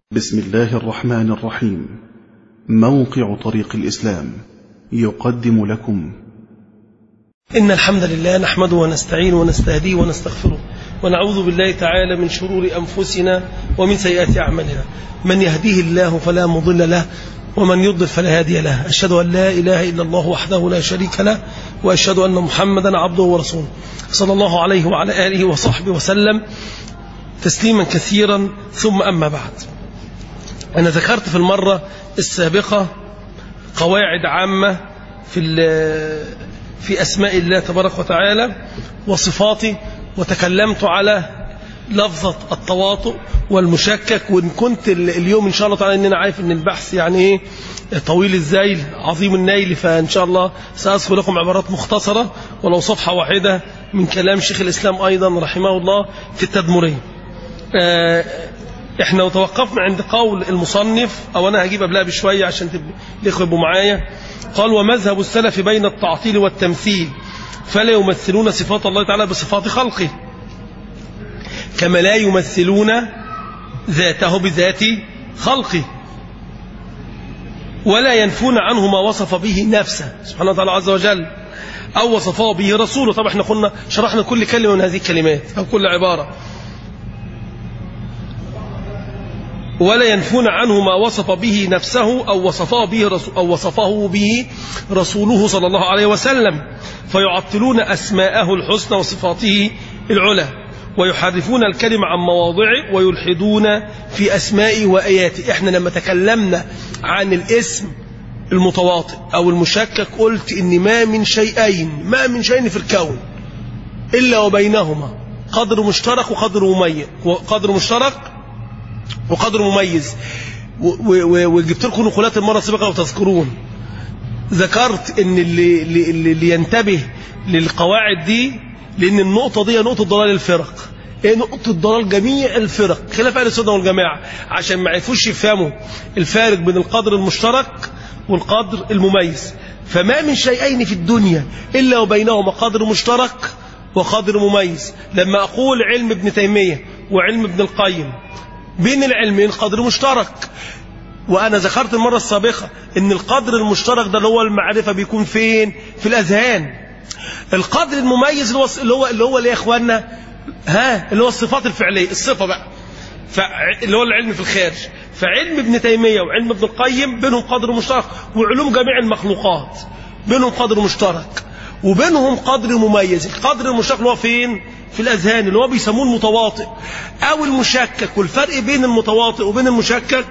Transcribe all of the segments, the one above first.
بسم الله الرحمن الرحيم موقع طريق الإسلام يقدم لكم إن الحمد لله نحمده ونستعينه ونستهديه ونستغفره ونعوذ بالله تعالى من شرور أنفسنا ومن سيئات أعمالنا من يهديه الله فلا مضل له ومن يضل فلا هادي له أشهد أن لا إله إلا الله وحده لا شريك له وأشهد أن محمدا عبده ورسوله صلى الله عليه وعلى آله وصحبه وسلم تسليما كثيرا ثم أما بعد أنا ذكرت في المرة السابقة قواعد عامة في في أسماء الله تبارك وتعالى وصفاته وتكلمت على لفظة التواطؤ والمشكك وإن كنت اليوم إن شاء الله تعالى إن أنا عارف إن البحث يعني إيه طويل الزيل عظيم النيل فإن شاء الله سأذكر لكم عبارات مختصرة ولو صفحة واحدة من كلام شيخ الإسلام أيضا رحمه الله في التدمرية آه احنا توقفنا عند قول المصنف او انا هجيب قبلها بشويه عشان الاخوه يبقوا معايا قال ومذهب السلف بين التعطيل والتمثيل فلا يمثلون صفات الله تعالى بصفات خلقه كما لا يمثلون ذاته بذات خلقه ولا ينفون عنه ما وصف به نفسه سبحانه وتعالى عز وجل أو وصفه به رسوله طبعا احنا قلنا شرحنا كل كلمة من هذه الكلمات أو كل عبارة ولا ينفون عنه ما وصف به نفسه أو وصفه به, رسول أو وصفه به رسوله صلى الله عليه وسلم فيعطلون أسماءه الحسنى وصفاته العلى ويحرفون الكلمة عن مواضعه ويلحدون في أسمائه وآياته إحنا لما تكلمنا عن الاسم المتواطئ أو المشكك قلت إن ما من شيئين ما من شيء في الكون إلا وبينهما قدر مشترك وقدر مميز وقدر مشترك وقدر مميز وجبت لكم نقولات المرة السابقة لو تذكرون ذكرت ان اللي, اللي, اللي ينتبه للقواعد دي لان النقطة دي نقطة ضلال الفرق هي نقطة ضلال جميع الفرق خلاف أهل السنة والجماعة عشان ما يعرفوش يفهموا الفارق بين القدر المشترك والقدر المميز فما من شيئين في الدنيا إلا وبينهما قدر مشترك وقدر مميز لما أقول علم ابن تيمية وعلم ابن القيم بين العلمين قدر مشترك وأنا ذكرت المرة السابقة أن القدر المشترك ده اللي هو المعرفة بيكون فين في الأذهان القدر المميز اللي هو اللي هو اللي هو اللي يا اخوانا ها اللي هو الصفات الفعليه الصفه بقى اللي هو العلم في الخارج فعلم ابن تيميه وعلم ابن القيم بينهم قدر مشترك وعلوم جميع المخلوقات بينهم قدر مشترك وبينهم قدر مميز القدر المشترك اللي هو فين في الاذهان اللي هو بيسموه المتواطئ او المشكك والفرق بين المتواطئ وبين المشكك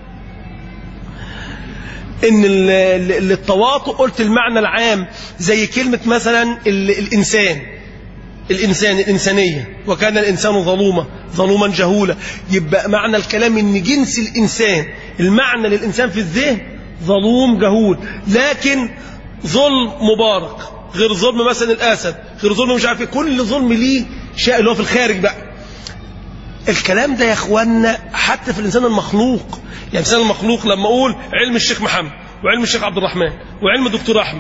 ان التواطؤ قلت المعنى العام زي كلمة مثلا الإنسان الإنسان الإنسانية وكان الإنسان ظلوما ظلوما جهولا يبقى معنى الكلام ان جنس الإنسان المعنى للإنسان في الذهن ظلوم جهول لكن ظلم مبارك غير ظلم مثلا الأسد غير ظلم مش عارف كل ظلم ليه شيء اللي هو في الخارج بقى الكلام ده يا اخوانا حتى في الانسان المخلوق يعني الانسان المخلوق لما اقول علم الشيخ محمد وعلم الشيخ عبد الرحمن وعلم الدكتور احمد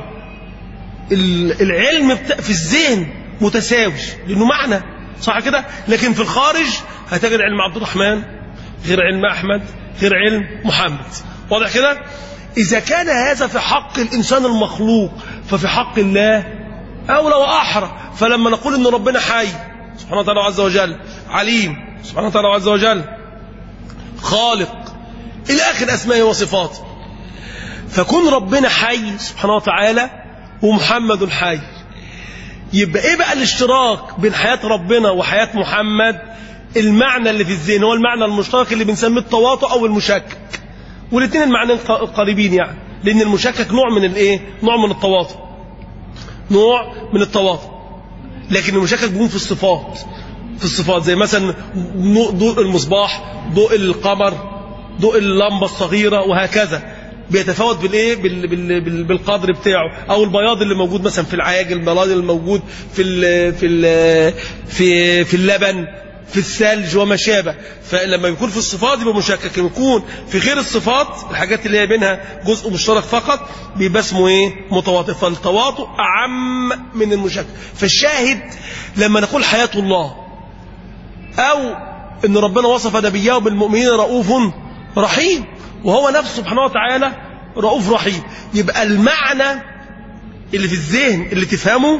العلم في الذهن متساوي لانه معنى صح كده لكن في الخارج هتجد علم عبد الرحمن غير علم احمد غير علم محمد واضح كده اذا كان هذا في حق الانسان المخلوق ففي حق الله اولى واحرى فلما نقول ان ربنا حي سبحانه وتعالى عز وجل عليم سبحانه وتعالى عز وجل خالق إلى آخر أسمائه وصفاته فكون ربنا حي سبحانه وتعالى ومحمد حي يبقى إيه بقى الاشتراك بين حياة ربنا وحياة محمد المعنى اللي في الذهن هو المعنى المشترك اللي بنسميه التواطؤ أو المشكك والاثنين المعنيين قريبين يعني لأن المشكك نوع من الإيه؟ نوع من التواطؤ نوع من التواطؤ لكن المشكك بيكون في الصفات في الصفات زي مثلا ضوء المصباح ضوء القمر ضوء اللمبة الصغيرة وهكذا بيتفاوت بالايه بال بال بال بالقدر بتاعه او البياض اللي موجود مثلا في العاجل البياض اللي موجود في ال في ال في في اللبن في الثلج وما شابه فلما يكون في الصفات يبقى مشكك لما يكون في غير الصفات الحاجات اللي هي بينها جزء مشترك فقط بيبقى اسمه ايه متواطئ فالتواطؤ اعم من المشكك فالشاهد لما نقول حياه الله أو أن ربنا وصف نبيه بالمؤمنين رؤوف رحيم وهو نفسه سبحانه وتعالى رؤوف رحيم يبقى المعنى اللي في الذهن اللي تفهمه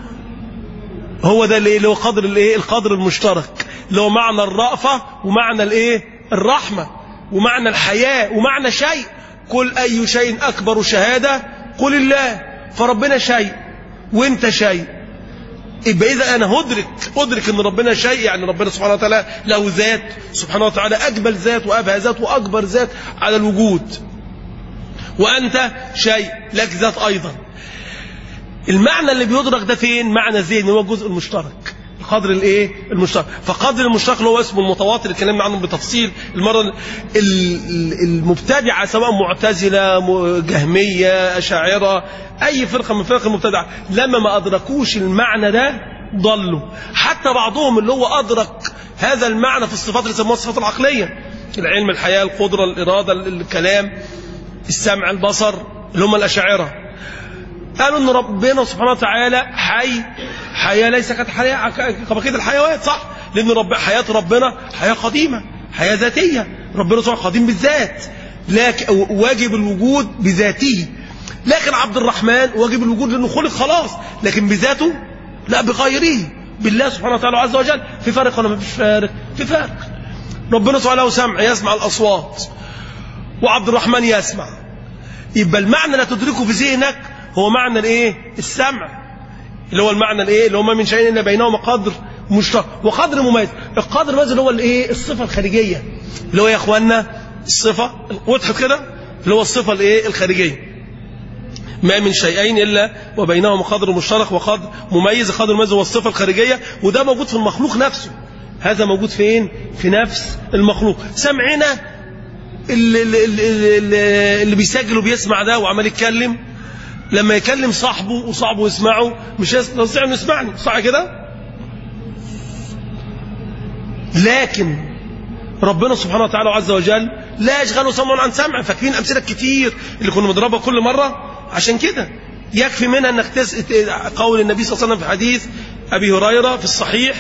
هو ده اللي هو قدر الايه القدر المشترك اللي هو معنى الرأفة ومعنى الايه الرحمة ومعنى الحياة ومعنى شيء قل أي شيء أكبر شهادة قل الله فربنا شيء وانت شيء يبقى إذا أنا هدرك أدرك أن ربنا شيء يعني ربنا سبحانه وتعالى له ذات سبحانه وتعالى أجمل ذات وأبهى ذات وأكبر ذات على الوجود وأنت شيء لك ذات أيضا المعنى اللي بيدرك ده فين معنى ذهني هو الجزء المشترك القدر الايه المشترك فقدر المشترك اللي هو اسمه المتواتر اتكلمنا عنه بتفصيل المره المبتدعه سواء معتزله جهميه اشاعره اي فرقه من فرق المبتدعه لما ما ادركوش المعنى ده ضلوا حتى بعضهم اللي هو ادرك هذا المعنى في الصفات اللي يسموها الصفات العقليه العلم الحياه القدره الاراده الكلام السمع البصر اللي هم الاشاعره قالوا ان ربنا سبحانه وتعالى حي حياه ليس كحياه كبقيه الحيوانات صح لان رب حياه ربنا حياه قديمه حياه ذاتيه ربنا سبحانه قديم بالذات لكن واجب الوجود بذاته لكن عبد الرحمن واجب الوجود لانه خلق خلاص لكن بذاته لا بغيره بالله سبحانه وتعالى عز وجل في فرق ولا ما فيش فارق في فرق ربنا سبحانه له سمع يسمع الاصوات وعبد الرحمن يسمع يبقى المعنى لا تدركه في ذهنك هو معنى الايه السمع اللي هو المعنى الايه اللي هو ما من شيء الا بينهما قدر مشترك وقدر مميز القدر المميز اللي هو الايه الصفه الخارجيه اللي هو يا اخوانا الصفه وضحت كده اللي هو الصفه الايه الخارجيه ما من شيئين الا وبينهما قدر مشترك وقدر مميز القدر المميز هو الصفه الخارجيه وده موجود في المخلوق نفسه هذا موجود فين في نفس المخلوق سمعنا اللي, اللي, اللي, اللي بيسجل وبيسمع ده وعمال يتكلم لما يكلم صاحبه وصاحبه يسمعه مش يستطيع انه يسمعني صح كده لكن ربنا سبحانه وتعالى عز وجل لا يشغله سمع عن سمع فاكرين امثله كتير اللي كنا بنضربها كل مره عشان كده يكفي منها انك تس... قول النبي صلى الله عليه وسلم في حديث ابي هريره في الصحيح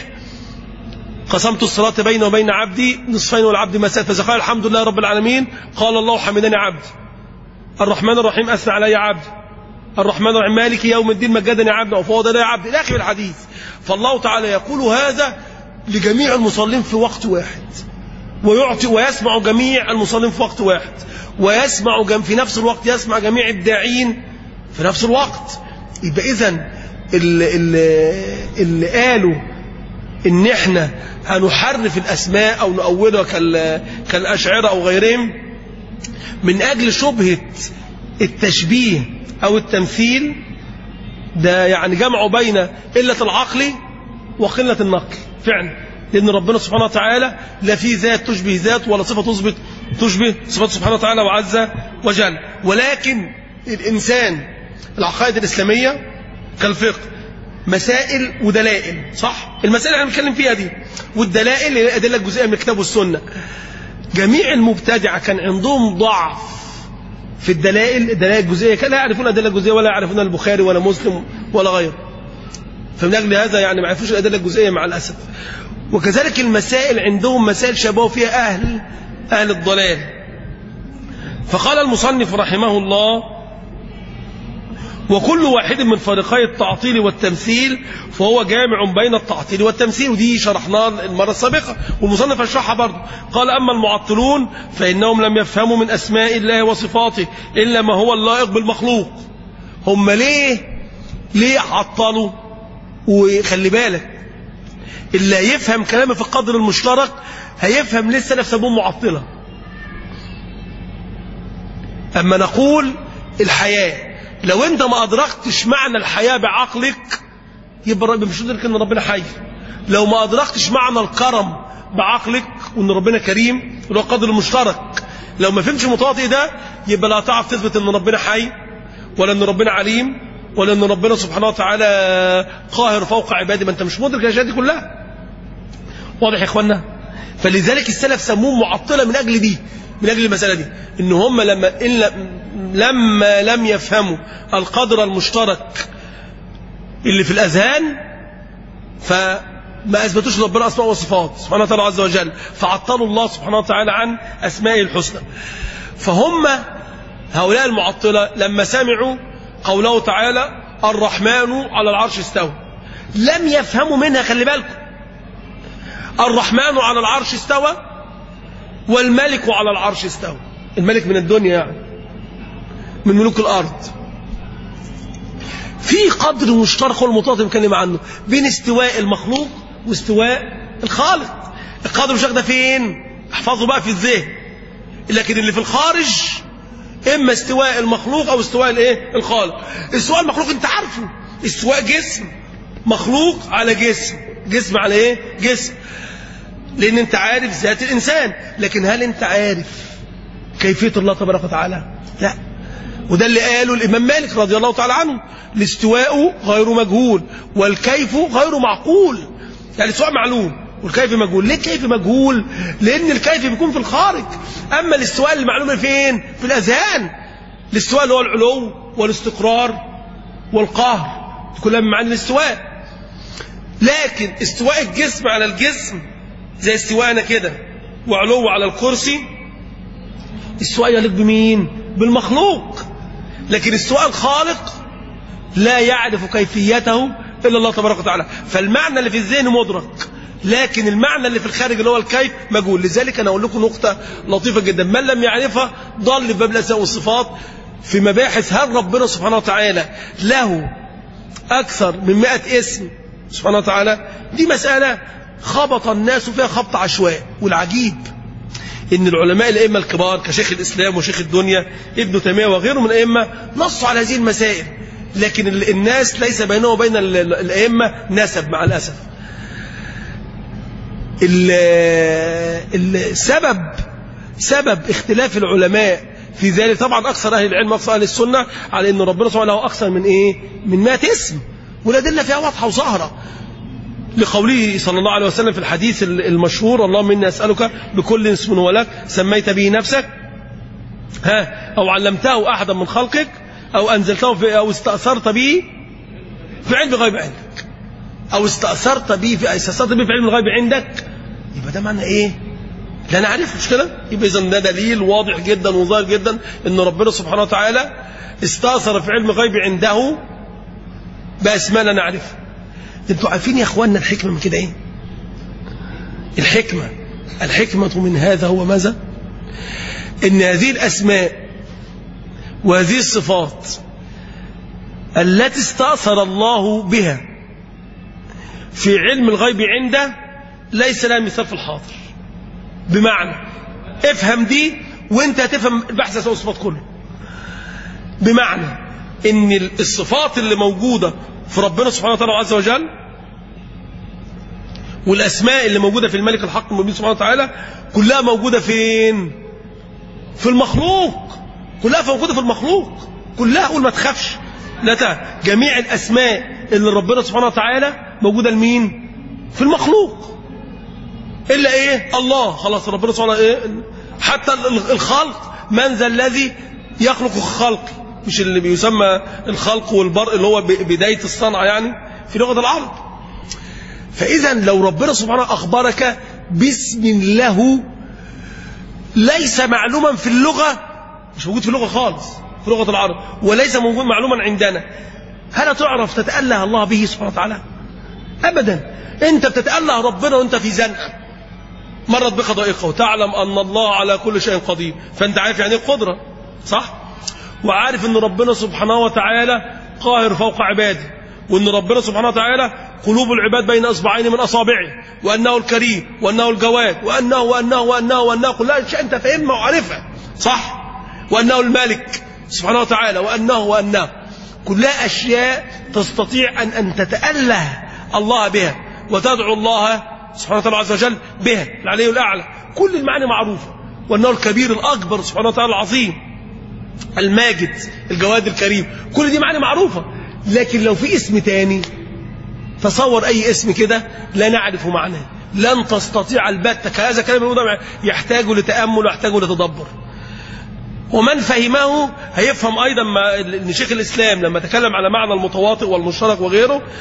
قسمت الصلاة بيني وبين عبدي نصفين والعبد مسات فإذا قال الحمد لله رب العالمين قال الله حمدني عبدي الرحمن الرحيم أثنى علي عبدي الرحمن الرحيم مالك يوم الدين مجدني عبدي وفوض لي عبدي إلى آخر الحديث فالله تعالى يقول هذا لجميع المصلين في وقت واحد ويعطي ويسمع جميع المصلين في وقت واحد ويسمع جم في نفس الوقت يسمع جميع الداعين في نفس الوقت يبقى إذا اللي, اللي, اللي قالوا ان احنا هنحرف الاسماء او نؤولها كالاشعره او غيرهم من اجل شبهه التشبيه او التمثيل ده يعني جمعوا بين قله العقل وقله النقل فعلا لان ربنا سبحانه وتعالى لا في ذات تشبه ذات ولا صفه تثبت تشبه صفات سبحانه وتعالى وعز وجل ولكن الانسان العقائد الاسلاميه كالفقه مسائل ودلائل صح المسائل اللي احنا بنتكلم فيها دي والدلائل اللي الادله الجزئيه من الكتاب والسنه جميع المبتدعه كان عندهم ضعف في الدلائل الدلائل الجزئيه كان لا يعرفون الادله الجزئيه ولا يعرفون البخاري ولا مسلم ولا غيره فمن اجل هذا يعني ما يعرفوش الادله الجزئيه مع الاسف وكذلك المسائل عندهم مسائل شبهوا فيها اهل اهل الضلال فقال المصنف رحمه الله وكل واحد من فريقي التعطيل والتمثيل فهو جامع بين التعطيل والتمثيل ودي شرحناها المرة السابقة والمصنف اشرحها برضه قال أما المعطلون فإنهم لم يفهموا من أسماء الله وصفاته إلا ما هو اللائق بالمخلوق هم ليه ليه عطلوا وخلي بالك اللي يفهم كلامي في القدر المشترك هيفهم لسه نفسه معطلة أما نقول الحياة لو انت ما ادركتش معنى الحياة بعقلك يبقى مش تدرك ان ربنا حي لو ما ادركتش معنى الكرم بعقلك وان ربنا كريم اللي هو القدر المشترك لو ما فهمتش المتواطئ ده يبقى لا تعرف تثبت ان ربنا حي ولا ان ربنا عليم ولا ان ربنا سبحانه وتعالى قاهر فوق عباده ما انت مش مدرك الاشياء دي كلها واضح يا اخوانا فلذلك السلف سموه معطله من اجل دي من اجل المساله دي ان هم لما إن لما لم يفهموا القدر المشترك اللي في الاذهان ما اثبتوش لربنا اسماء وصفات سبحانه وتعالى عز وجل فعطلوا الله سبحانه وتعالى عن اسمائه الحسنى فهم هؤلاء المعطله لما سمعوا قوله تعالى الرحمن على العرش استوى لم يفهموا منها خلي بالكم الرحمن على العرش استوى والملك على العرش استوى الملك من الدنيا يعني من ملوك الارض في قدر مشترك هو المطاط بنتكلم عنه بين استواء المخلوق واستواء الخالق القدر المشترك ده فين احفظه بقى في الذهن لكن اللي في الخارج اما استواء المخلوق او استواء الايه الخالق استواء المخلوق انت عارفه استواء جسم مخلوق على جسم جسم على ايه جسم لان انت عارف ذات الانسان لكن هل انت عارف كيفيه الله تبارك وتعالى لا وده اللي قاله الامام مالك رضي الله تعالى عنه الاستواء غير مجهول والكيف غير معقول يعني الاستواء معلوم والكيف مجهول ليه الكيف مجهول لان الكيف بيكون في الخارج اما الاستواء المعلوم فين في الاذهان الاستواء اللي هو العلو والاستقرار والقهر كلها من معاني الاستواء لكن استواء الجسم على الجسم زي استواءنا كده وعلو على الكرسي استواء يليق بمين بالمخلوق لكن استواء الخالق لا يعرف كيفيته الا الله تبارك وتعالى فالمعنى اللي في الذهن مدرك لكن المعنى اللي في الخارج اللي هو الكيف مجهول لذلك انا اقول لكم نقطه لطيفه جدا من لم يعرفها ضل في باب الاسماء والصفات في مباحث هل ربنا سبحانه وتعالى له اكثر من 100 اسم سبحانه وتعالى دي مساله خبط الناس فيها خبط عشواء والعجيب ان العلماء الائمه الكبار كشيخ الاسلام وشيخ الدنيا ابن تيميه وغيره من الائمه نصوا على هذه المسائل لكن الناس ليس بينه وبين الائمه نسب مع الاسف السبب سبب اختلاف العلماء في ذلك طبعا اكثر اهل العلم اكثر اهل السنه على ان ربنا سبحانه له اكثر من ايه من 100 اسم والادله فيها واضحه وظاهره لقوله صلى الله عليه وسلم في الحديث المشهور اللهم اني اسالك بكل اسم ولك سميت به نفسك ها او علمته احدا من خلقك او انزلته في او استاثرت به في علم الغيب عندك او استاثرت به في استاثرت به في علم الغيب عندك يبقى ده معنى ايه لا نعرف مش كده يبقى اذا ده دليل واضح جدا وظاهر جدا ان ربنا سبحانه وتعالى استاثر في علم الغيب عنده باسماء لا نعرفها انتوا عارفين يا اخواننا الحكمه من كده ايه الحكمه الحكمه من هذا هو ماذا ان هذه الاسماء وهذه الصفات التي استاثر الله بها في علم الغيب عنده ليس لها مثال في الحاضر بمعنى افهم دي وانت هتفهم البحث عن الصفات كله بمعنى ان الصفات اللي موجوده في ربنا سبحانه وتعالى عز وجل والاسماء اللي موجوده في الملك الحق المبين سبحانه وتعالى كلها موجوده فين في المخلوق كلها موجوده في المخلوق كلها قول ما تخافش لا تا جميع الاسماء اللي ربنا سبحانه وتعالى موجوده لمين في المخلوق الا ايه الله خلاص ربنا سبحانه ايه حتى الخلق من ذا الذي يخلق الخلق مش اللي بيسمى الخلق والبرء اللي هو بدايه الصنعه يعني في لغه العرب فاذا لو ربنا سبحانه اخبرك باسم له ليس معلوما في اللغه مش موجود في اللغه خالص في لغه العرب وليس موجود معلوما عندنا هل تعرف تتاله الله به سبحانه وتعالى ابدا انت بتتاله ربنا وانت في زنقه مرت بك ضائقه وتعلم ان الله على كل شيء قدير فانت عارف يعني ايه قدره صح وعارف ان ربنا سبحانه وتعالى قاهر فوق عباده وان ربنا سبحانه وتعالى قلوب العباد بين اصبعين من اصابعه وانه الكريم وانه الجواد وانه وانه وانه وانه كلها اشياء انت فاهمها وعارفها صح وانه الملك سبحانه وتعالى وانه وانه كلها اشياء تستطيع ان ان تتاله الله بها وتدعو الله سبحانه وتعالى عز وجل بها العلي الاعلى كل المعاني معروفه وانه الكبير الاكبر سبحانه وتعالى العظيم الماجد الجواد الكريم كل دي معاني معروفه لكن لو في اسم تاني تصور أي اسم كده لا نعرف معناه لن تستطيع البتة هذا كلام الوضع يحتاج لتأمل ويحتاج لتدبر ومن فهمه هيفهم أيضا ما إن شيخ الإسلام لما تكلم على معنى المتواطئ والمشترك وغيره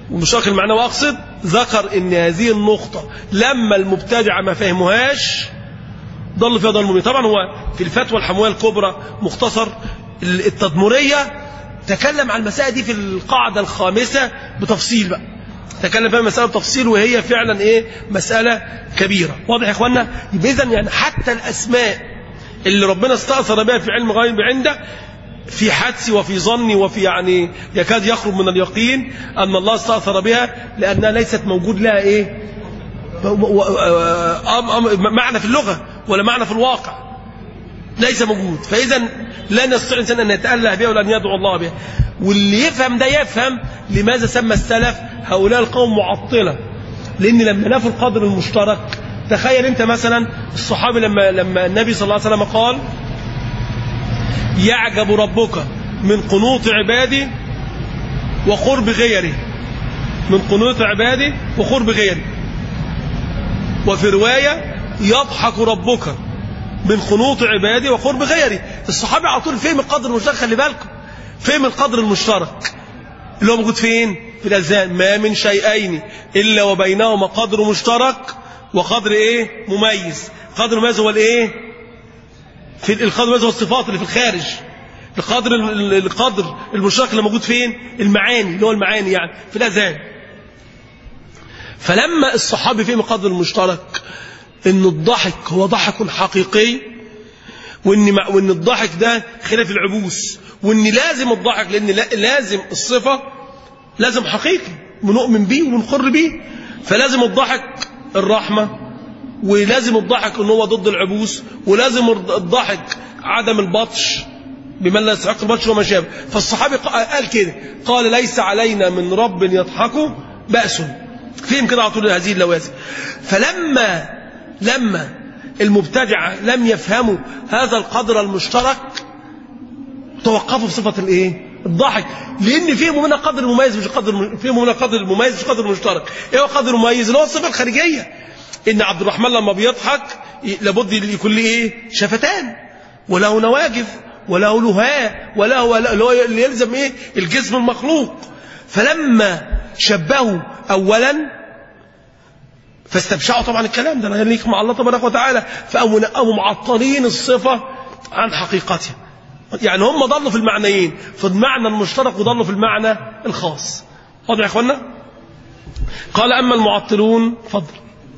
ومشترك المعنى واقصد ذكر ان هذه النقطة لما المبتدع ما فهموهاش ضل فيها ضل مبين طبعا هو في الفتوى الحموية الكبرى مختصر التدمرية تكلم عن المسائل دي في القاعدة الخامسة بتفصيل بقى تكلم فيها مسألة بتفصيل وهي فعلا ايه مسألة كبيرة واضح يا اخوانا يبقى اذا يعني حتى الاسماء اللي ربنا استأثر بها في علم غيب عنده في حدسي وفي ظني وفي يعني يكاد يخرج من اليقين أن الله استأثر بها لأنها ليست موجود لها إيه أم أم معنى في اللغة ولا معنى في الواقع ليس موجود فإذا لا يستطيع الإنسان أن يتأله بها ولا أن يدعو الله بها واللي يفهم ده يفهم لماذا سمى السلف هؤلاء القوم معطلة لأن لما نفوا القدر المشترك تخيل أنت مثلا الصحابي لما لما النبي صلى الله عليه وسلم قال يعجب ربك من قنوط عبادي وقرب غيره من قنوط عبادي وقرب غيره وفي رواية يضحك ربك من قنوط عبادي وقرب غيري الصحابي على طول فهم القدر المشترك خلي بالكم فهم القدر المشترك اللي هو موجود فين في الأذهان ما من شيئين إلا وبينهما قدر مشترك وقدر إيه مميز قدر مميز هو الإيه في القدر المميز هو الصفات اللي في الخارج القدر القدر المشترك اللي موجود فين المعاني اللي هو المعاني يعني في الأذهان فلما الصحابي فهم القدر المشترك ان الضحك هو ضحك حقيقي وان وان الضحك ده خلاف العبوس وان لازم الضحك لان لازم الصفه لازم حقيقي ونؤمن بيه ونقر بيه فلازم الضحك الرحمه ولازم الضحك ان هو ضد العبوس ولازم الضحك عدم البطش بمن لا يستحق البطش وما شابه فالصحابي قال كده قال ليس علينا من رب يضحك بأس فهم كده على طول هذه اللوازم فلما لما المبتدعة لم يفهموا هذا القدر المشترك توقفوا في صفة الايه الضحك لان فيهم منها قدر مميز مش قدر فيهم منها قدر مميز مش قدر مشترك ايه هو قدر مميز اللي هو الصفة الخارجية ان عبد الرحمن لما بيضحك لابد يكون له ايه شفتان وله نواجذ وله لهاء وله اللي هو اللي يلزم ايه الجسم المخلوق فلما شبهوا اولا فاستبشعوا طبعا الكلام ده انا ليك مع الله تبارك وتعالى فقاموا معطلين الصفه عن حقيقتها يعني هم ضلوا في المعنيين في المعنى المشترك وضلوا في المعنى الخاص واضح يا اخوانا قال اما المعطلون فضل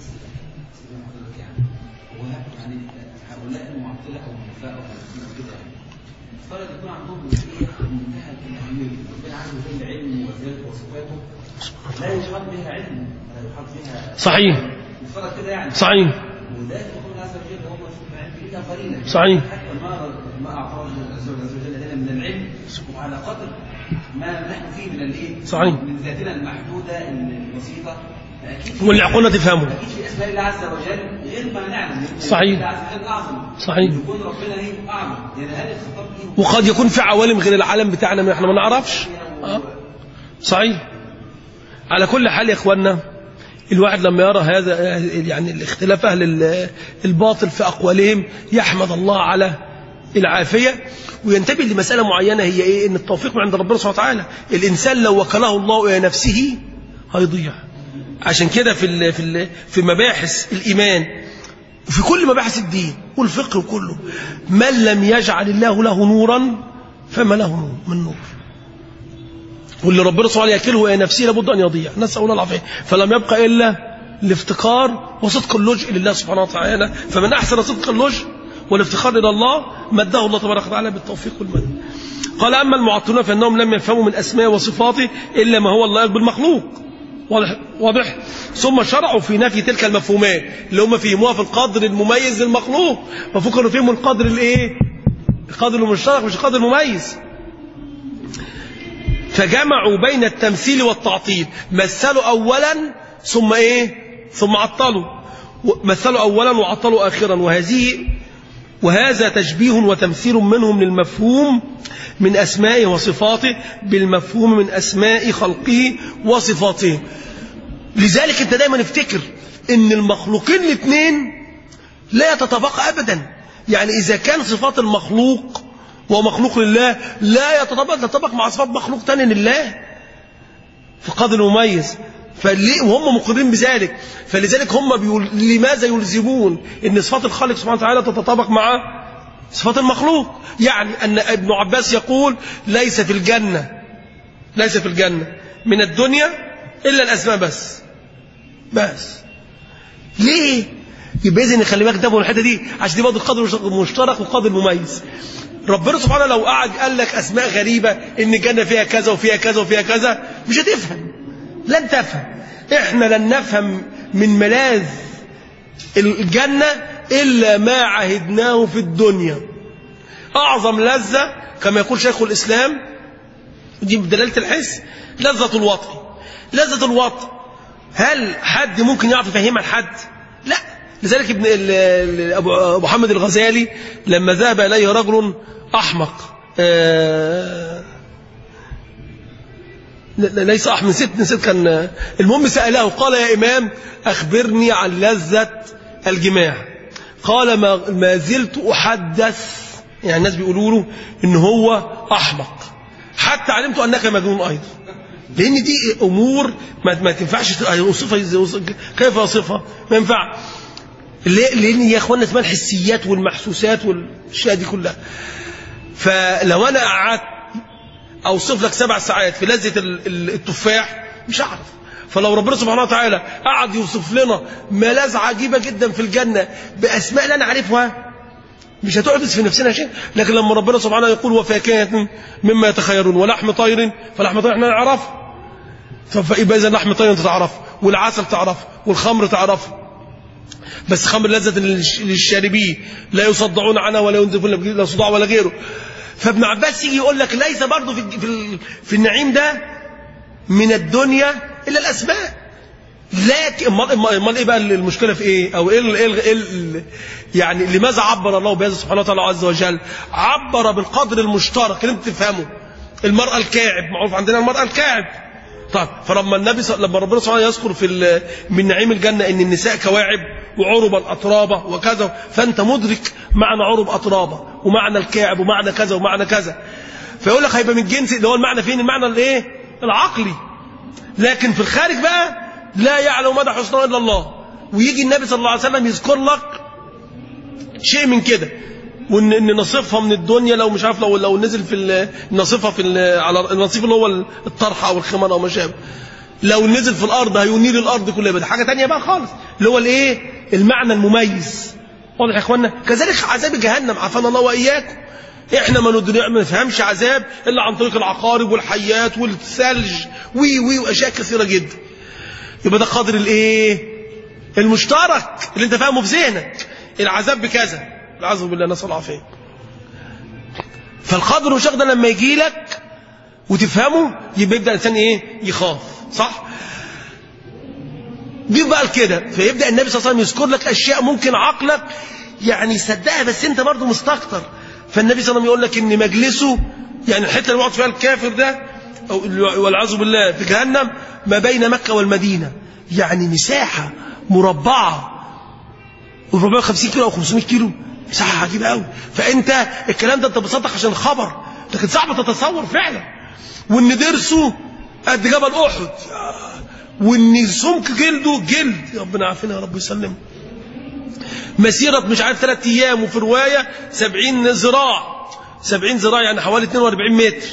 لا يشهد بها علم ولا يحط بها صحيح مفترض كده يعني صحيح وذلك يقول الله عز وجل هو علم قليلا صحيح حتى ما ما اعطاه الله عز وجل لنا من العلم وعلى قدر ما نحن فيه من الايه؟ صحيح. من ذاتنا المحدوده البسيطه اكيد واللي عقولنا تفهمه اكيد في اسماء الله عز وجل غير ما نعلم لأن صحيح. الله عز وجل اعظم صحيح. يكون ربنا ايه اعظم يعني هل الخطاب ايه وقد يكون في عوالم غير العالم بتاعنا ما احنا ما نعرفش آه. صحيح على كل حال يا اخوانا الواحد لما يرى هذا يعني الاختلاف اهل ال- الباطل في اقوالهم يحمد الله على العافيه وينتبه لمساله معينه هي ايه ان التوفيق من عند ربنا سبحانه وتعالى الانسان لو وكله الله الى نفسه هيضيع عشان كده في ال في ال في مباحث الايمان وفي كل مباحث الدين والفقه كله من لم يجعل الله له نورا فما له نور من نور واللي ربنا سبحانه وتعالى يكله الى نفسه لابد ان يضيع نسال الله العافيه فلم يبقى الا الافتقار وصدق اللجء لله سبحانه وتعالى فمن احسن صدق اللجء والافتقار الى الله مده الله تبارك وتعالى بالتوفيق والمن قال اما المعطلون فانهم لم يفهموا من اسماء وصفاته الا ما هو اللائق بالمخلوق واضح واضح ثم شرعوا في نفي تلك المفهومات اللي هم فهموها في القدر المميز للمخلوق وفكروا فيهم القدر الايه القدر المشترك مش القدر المميز فجمعوا بين التمثيل والتعطيل مثلوا اولا ثم ايه ثم عطلوا مثلوا اولا وعطلوا اخرا وهذه وهذا تشبيه وتمثيل منهم للمفهوم من اسمائه وصفاته بالمفهوم من اسماء خلقه وصفاته لذلك انت دايما افتكر ان المخلوقين الاثنين لا يتطابق ابدا يعني اذا كان صفات في القدر المميز فليه وهم مقرين بذلك فلذلك هم بيقول لماذا يلزمون ان صفات الخالق سبحانه وتعالى تتطابق مع صفات المخلوق يعني ان ابن عباس يقول ليس في الجنه ليس في الجنه من الدنيا الا الاسماء بس بس ليه يبقى اذا خلي بالك ده الحته دي عشان دي برضه قدر مشترك وقدر مميز ربنا سبحانه لو قعد قال لك اسماء غريبه ان الجنه فيها كذا وفيها كذا وفيها كذا مش هتفهم لن تفهم احنا لن نفهم من ملاذ الجنه الا ما عهدناه في الدنيا اعظم لذه كما يقول شيخ الاسلام دي بدلاله الحس لذه الوطن لذه الوطن هل حد ممكن يعرف يفهمها لحد لا لذلك ابن ابو محمد الغزالي لما ذهب اليه رجل احمق آه ليس احمق نسيت نسيت كان المهم ساله قال يا امام اخبرني عن لذه الجماع قال ما, ما زلت احدث يعني الناس بيقولوا له ان هو احمق حتى علمت انك مجنون ايضا لان دي امور ما, ما تنفعش اوصفها كيف اوصفها ما ينفع لان يا اخوانا اسمها الحسيات والمحسوسات والاشياء دي كلها فلو انا قعدت اوصف لك سبع ساعات في لذه التفاح مش هعرف فلو ربنا سبحانه وتعالى قعد يوصف لنا ملاذ عجيبه جدا في الجنه باسماء لا نعرفها مش هتحدث في نفسنا شيء لكن لما ربنا سبحانه يقول وفاكهه مما يتخيرون ولحم طير فلحم طير احنا نعرفه فيبقى اذا لحم طير انت تعرفه والعسل تعرفه والخمر تعرفه بس خمر لذة للشاربين لا يصدعون عنها ولا ينزفون لا صداع ولا غيره فابن عباس يجي يقول لك ليس برضه في في, في النعيم ده من الدنيا الا الاسماء لكن امال ايه بقى المشكله في ايه او ايه ال ايه, ال إيه ال يعني لماذا عبر الله بهذا سبحانه وتعالى عز وجل عبر بالقدر المشترك اللي انت تفهمه المراه الكاعب معروف عندنا المراه الكاعب طيب فلما النبي صل... لما ربنا سبحانه يذكر في من نعيم الجنه ان النساء كواعب وعربا اترابا وكذا فانت مدرك معنى عرب اترابا ومعنى الكاعب ومعنى كذا ومعنى كذا فيقول لك هيبقى من الجنس اللي هو المعنى فين المعنى الايه العقلي لكن في الخارج بقى لا يعلم مدى حسنه الا الله ويجي النبي صلى الله عليه وسلم يذكر لك شيء من كده وان ان نصفها من الدنيا لو مش عارف لو لو نزل في نصفها في على النصيف اللي هو الطرحه او الخمانه او ما شابه لو نزل في الارض هينير الارض كلها يبقى حاجه ثانيه بقى خالص اللي هو الايه المعنى المميز واضح يا اخوانا كذلك عذاب جهنم عافانا الله واياكم احنا ما ندري ما نفهمش عذاب الا عن طريق العقارب والحيات والثلج وي وي واشياء كثيره جدا يبقى ده قدر الايه المشترك اللي انت فاهمه في ذهنك العذاب بكذا العذاب بالله نسال العافيه فالقدر المشترك ده لما يجي لك وتفهمه يبقى يبدا الانسان ايه يخاف صح دي بقى كده فيبدا النبي صلى الله عليه وسلم يذكر لك اشياء ممكن عقلك يعني يصدقها بس انت برضه مستكتر فالنبي صلى الله عليه وسلم يقول لك ان مجلسه يعني الحته اللي بيقعد فيها الكافر ده والعياذ بالله في جهنم ما بين مكه والمدينه يعني مساحه مربعه 450 كيلو او 500 كيلو مساحه عجيبه قوي فانت الكلام ده انت بسطك عشان خبر لكن صعب تتصور فعلا وان ضرسه قد جبل احد وان سمك جلده جلد ربنا عافينا يا رب يسلمه مسيرة مش عارف ثلاث أيام وفي رواية سبعين ذراع سبعين ذراع يعني حوالي 42 متر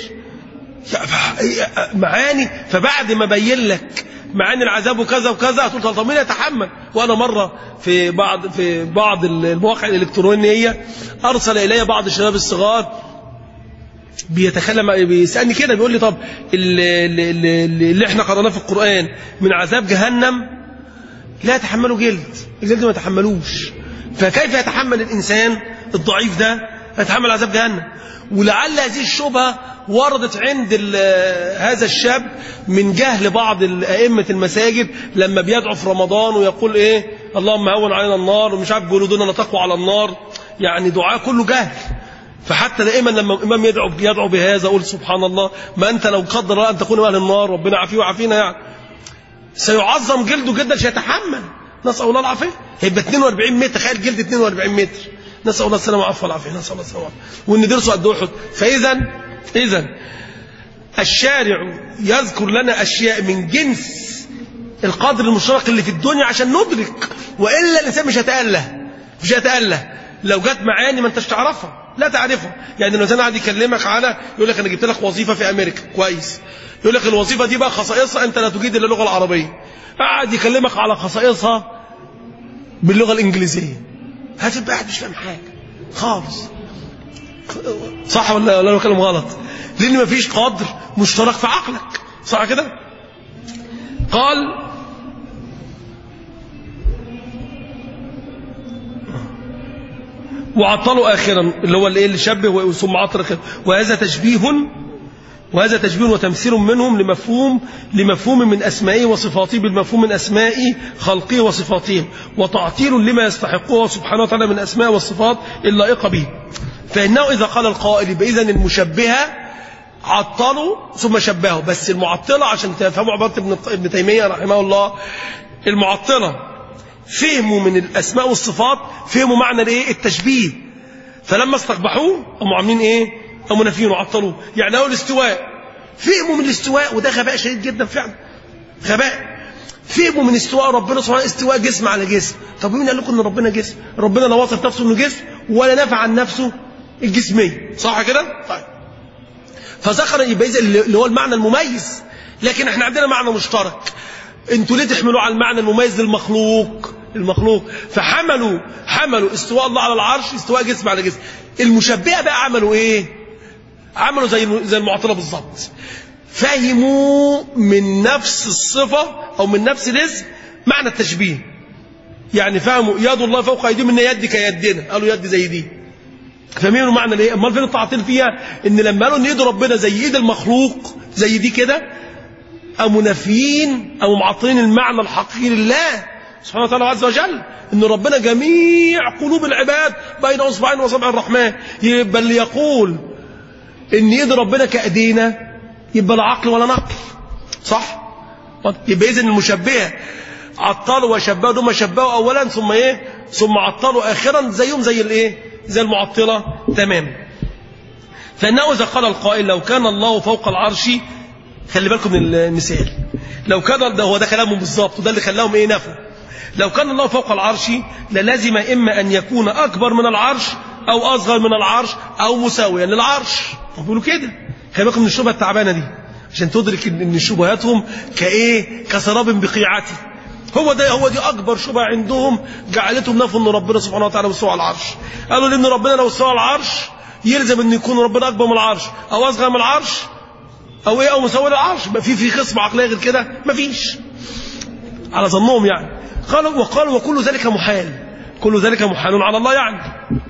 معاني فبعد ما بين لك معاني العذاب وكذا وكذا هتقول طب مين يتحمل وانا مره في بعض في بعض المواقع الالكترونيه ارسل الي بعض الشباب الصغار بيتكلم بيسالني كده بيقول لي طب اللي, اللي, اللي احنا قرأناه في القرآن من عذاب جهنم لا يتحملوا جلد الجلد ما يتحملوش فكيف يتحمل الإنسان الضعيف ده يتحمل عذاب جهنم ولعل هذه الشبهة وردت عند هذا الشاب من جهل بعض أئمة المساجد لما بيدعو في رمضان ويقول إيه اللهم هون علينا النار ومش عارف جلودنا لا تقوى على النار يعني دعاء كله جهل فحتى دائما لما الإمام يدعو يدعو بهذا أقول سبحان الله ما أنت لو قدر الله أن تكون أهل النار ربنا عافيه وعافينا يعني سيعظم جلده جدا مش هيتحمل نسأل الله العافية هيبقى 42 متر تخيل جلد 42 متر نسأل الله السلامة والعافية والعافية نسأل الله السلامة وإن درسه قد أحد فإذا إذا الشارع يذكر لنا أشياء من جنس القدر المشترك اللي في الدنيا عشان ندرك وإلا الإنسان مش هيتأله مش هيتأله لو جت معاني ما انتش تعرفها لا تعرفها يعني لو الانسان قاعد يكلمك على يقول لك انا جبت لك وظيفه في امريكا كويس يقول لك الوظيفه دي بقى خصائصها انت لا تجيد الا اللغه العربيه قاعد يكلمك على خصائصها باللغه الانجليزيه هتبقى قاعد مش فاهم حاجه خالص صح ولا ولا انا بتكلم غلط لان مفيش قدر مشترك في عقلك صح كده قال وعطلوا اخرا اللي هو الايه اللي شبه ثم عطل آخراً. وهذا تشبيه وهذا تشبيه وتمثيل منهم لمفهوم لمفهوم من اسمائه وصفاته بالمفهوم من اسماء خلقه وصفاته وتعطيل لما يستحقه سبحانه وتعالى من اسماء والصفات اللائقه به فانه اذا قال القائل يبقى اذا المشبهه عطلوا ثم شبهوا بس المعطله عشان تفهموا عباره ابن ابن تيميه رحمه الله المعطله فهموا من الاسماء والصفات فهموا معنى الايه التشبيه فلما استقبحوه قاموا عاملين ايه قاموا نافيين وعطلوه يعني اول الاستواء فهموا من الاستواء وده غباء شديد جدا فعلا غباء فهموا من استواء ربنا سبحانه استواء جسم على جسم طب مين قال لكم ان ربنا جسم ربنا لا وصف نفسه انه جسم ولا نفى عن نفسه الجسميه صح كده طيب فذكر يبقى إذا اللي هو المعنى المميز لكن احنا عندنا معنى مشترك انتوا ليه تحملوه على المعنى المميز للمخلوق المخلوق فحملوا حملوا استواء الله على العرش استواء جسم على جسم المشبهه بقى عملوا ايه عملوا زي زي المعطله بالظبط فهموا من نفس الصفه او من نفس الاسم معنى التشبيه يعني فهموا يد الله فوق ايديهم ان يد كيدنا قالوا يد زي دي فاهمين معنى ايه امال فين التعطيل فيها ان لما قالوا ان ايد ربنا زي ايد المخلوق زي دي كده قاموا نافيين او معطلين المعنى الحقيقي لله سبحانه وتعالى عز وجل ان ربنا جميع قلوب العباد بين اصبعين واصابع الرحمن يبقى اللي يقول ان ايد ربنا كايدينا يبقى لا عقل ولا نقل صح يبقى اذا المشبهه عطلوا وشبهوا دول شبهوا اولا ثم ايه ثم عطلوا اخرا زيهم زي الايه زي المعطله تمام فانه اذا قال القائل لو كان الله فوق العرش خلي بالكم من المثال لو كان ده هو ده كلامهم بالظبط وده اللي خلاهم ايه نفوا لو كان الله فوق العرش للازم اما ان يكون اكبر من العرش او اصغر من العرش او مساويا للعرش بيقولوا كده خلي بالكم من الشبهه التعبانه دي عشان تدرك ان شبهاتهم كايه كسراب بقيعته هو ده هو دي اكبر شبهه عندهم جعلتهم نفوا ان ربنا سبحانه وتعالى مستوى على العرش قالوا لان ربنا لو استوى على العرش يلزم ان يكون ربنا اكبر من العرش او اصغر من العرش او ايه او مساوي للعرش ما في في قسم عقليه غير كده ما فيش على ظنهم يعني قالوا وقالوا وكل ذلك محال كل ذلك محال على الله يعني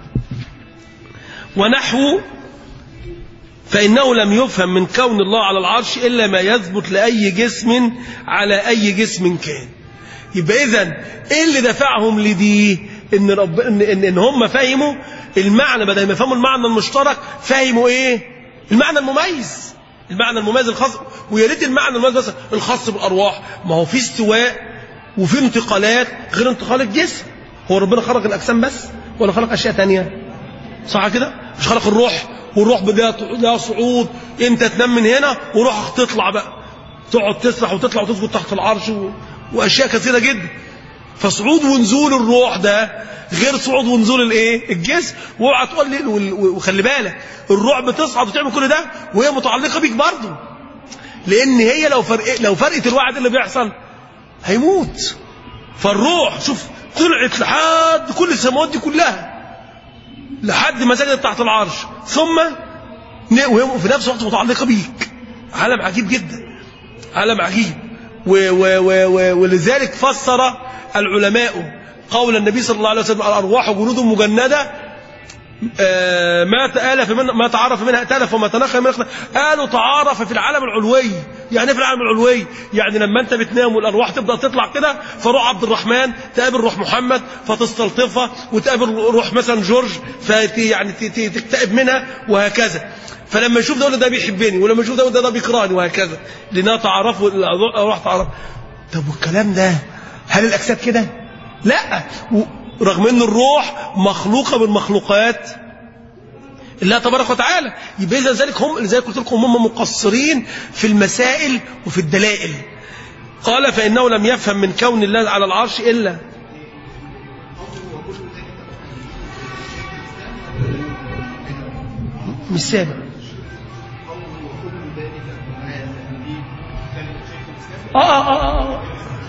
ونحو فإنه لم يفهم من كون الله على العرش إلا ما يثبت لأي جسم على أي جسم كان يبقى إذا إيه اللي دفعهم لدي إن, رب إن, إن, إن هم فهموا المعنى بدل ما يفهموا المعنى المشترك فهموا إيه المعنى المميز المعنى المميز الخاص ويا ريت المعنى المميز بس الخاص بالأرواح ما هو في استواء وفي انتقالات غير انتقال الجسم هو ربنا خلق الأجسام بس ولا خلق أشياء تانية صح كده مش خلق الروح والروح لها صعود انت تنام من هنا وروحك تطلع بقى تقعد تسرح وتطلع وتسجد تحت العرش و... واشياء كثيره جدا فصعود ونزول الروح ده غير صعود ونزول الايه الجسم واوعى تقول لي وخلي بالك الروح بتصعد وتعمل كل ده وهي متعلقه بيك برضه لان هي لو فرق لو فرقت الوعد اللي بيحصل هيموت فالروح شوف طلعت لحد كل السماوات دي كلها لحد ما سجدت تحت العرش ثم وهي في نفس الوقت متعلقه بيك عالم عجيب جدا عالم عجيب و و و و ولذلك فسر العلماء قول النبي صلى الله عليه وسلم الارواح جنود مجنده ما تآلف من ما تعرف منها ائتلف وما تنخى منها قالوا تعارف في العالم العلوي يعني في العالم العلوي يعني لما انت بتنام والارواح تبدا تطلع كده فروح عبد الرحمن تقابل روح محمد فتستلطفها وتقابل روح مثلا جورج في يعني تكتئب منها وهكذا فلما يشوف ده ده بيحبني ولما يشوف ده ده بيكرهني وهكذا لانها تعرفوا الارواح تعرف طب والكلام ده هل الاجساد كده؟ لا رغم ان الروح مخلوقه بالمخلوقات الله تبارك وتعالى يبقى اذا ذلك هم لذلك قلت لكم هم مقصرين في المسائل وفي الدلائل قال فانه لم يفهم من كون الله على العرش الا مش سامع آه آه آه آه.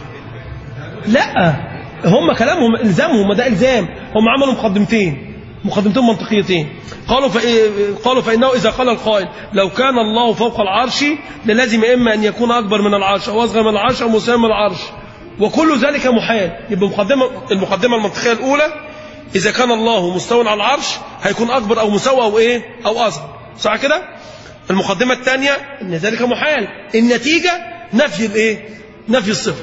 لا هم كلامهم الزامهم ده الزام هم عملوا مقدمتين مقدمتين منطقيتين قالوا فإيه قالوا فانه اذا قال القائل لو كان الله فوق العرش للازم اما ان يكون اكبر من العرش او اصغر من العرش او مساوي من العرش وكل ذلك محال يبقى مقدمه المقدمه المنطقيه الاولى اذا كان الله مستوى على العرش هيكون اكبر او مساوي او ايه او اصغر صح كده المقدمه الثانيه ان ذلك محال النتيجه نفي الايه نفي الصفه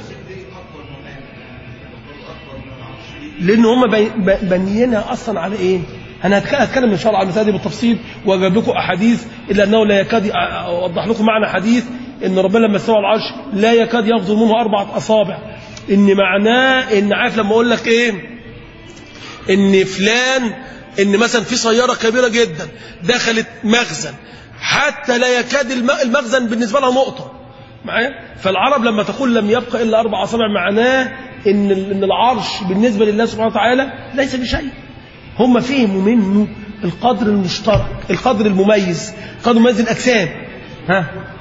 لان هم بي- ب- بنيينها اصلا على ايه انا هتك- هتكلم ان شاء الله عن المسائل دي بالتفصيل واجيب لكم احاديث الا انه لا يكاد أ- اوضح لكم معنى حديث ان ربنا لما استوى على العرش لا يكاد يفضل منه اربعه اصابع ان معناه ان عارف لما اقول لك ايه ان فلان ان مثلا في سياره كبيره جدا دخلت مخزن حتى لا يكاد الم- المخزن بالنسبه لها نقطه معايا فالعرب لما تقول لم يبقى الا اربع اصابع معناه ان ال- ان العرش بالنسبه لله سبحانه وتعالى ليس بشيء هم فهموا منه القدر المشترك القدر المميز قدر مميز الاجسام ها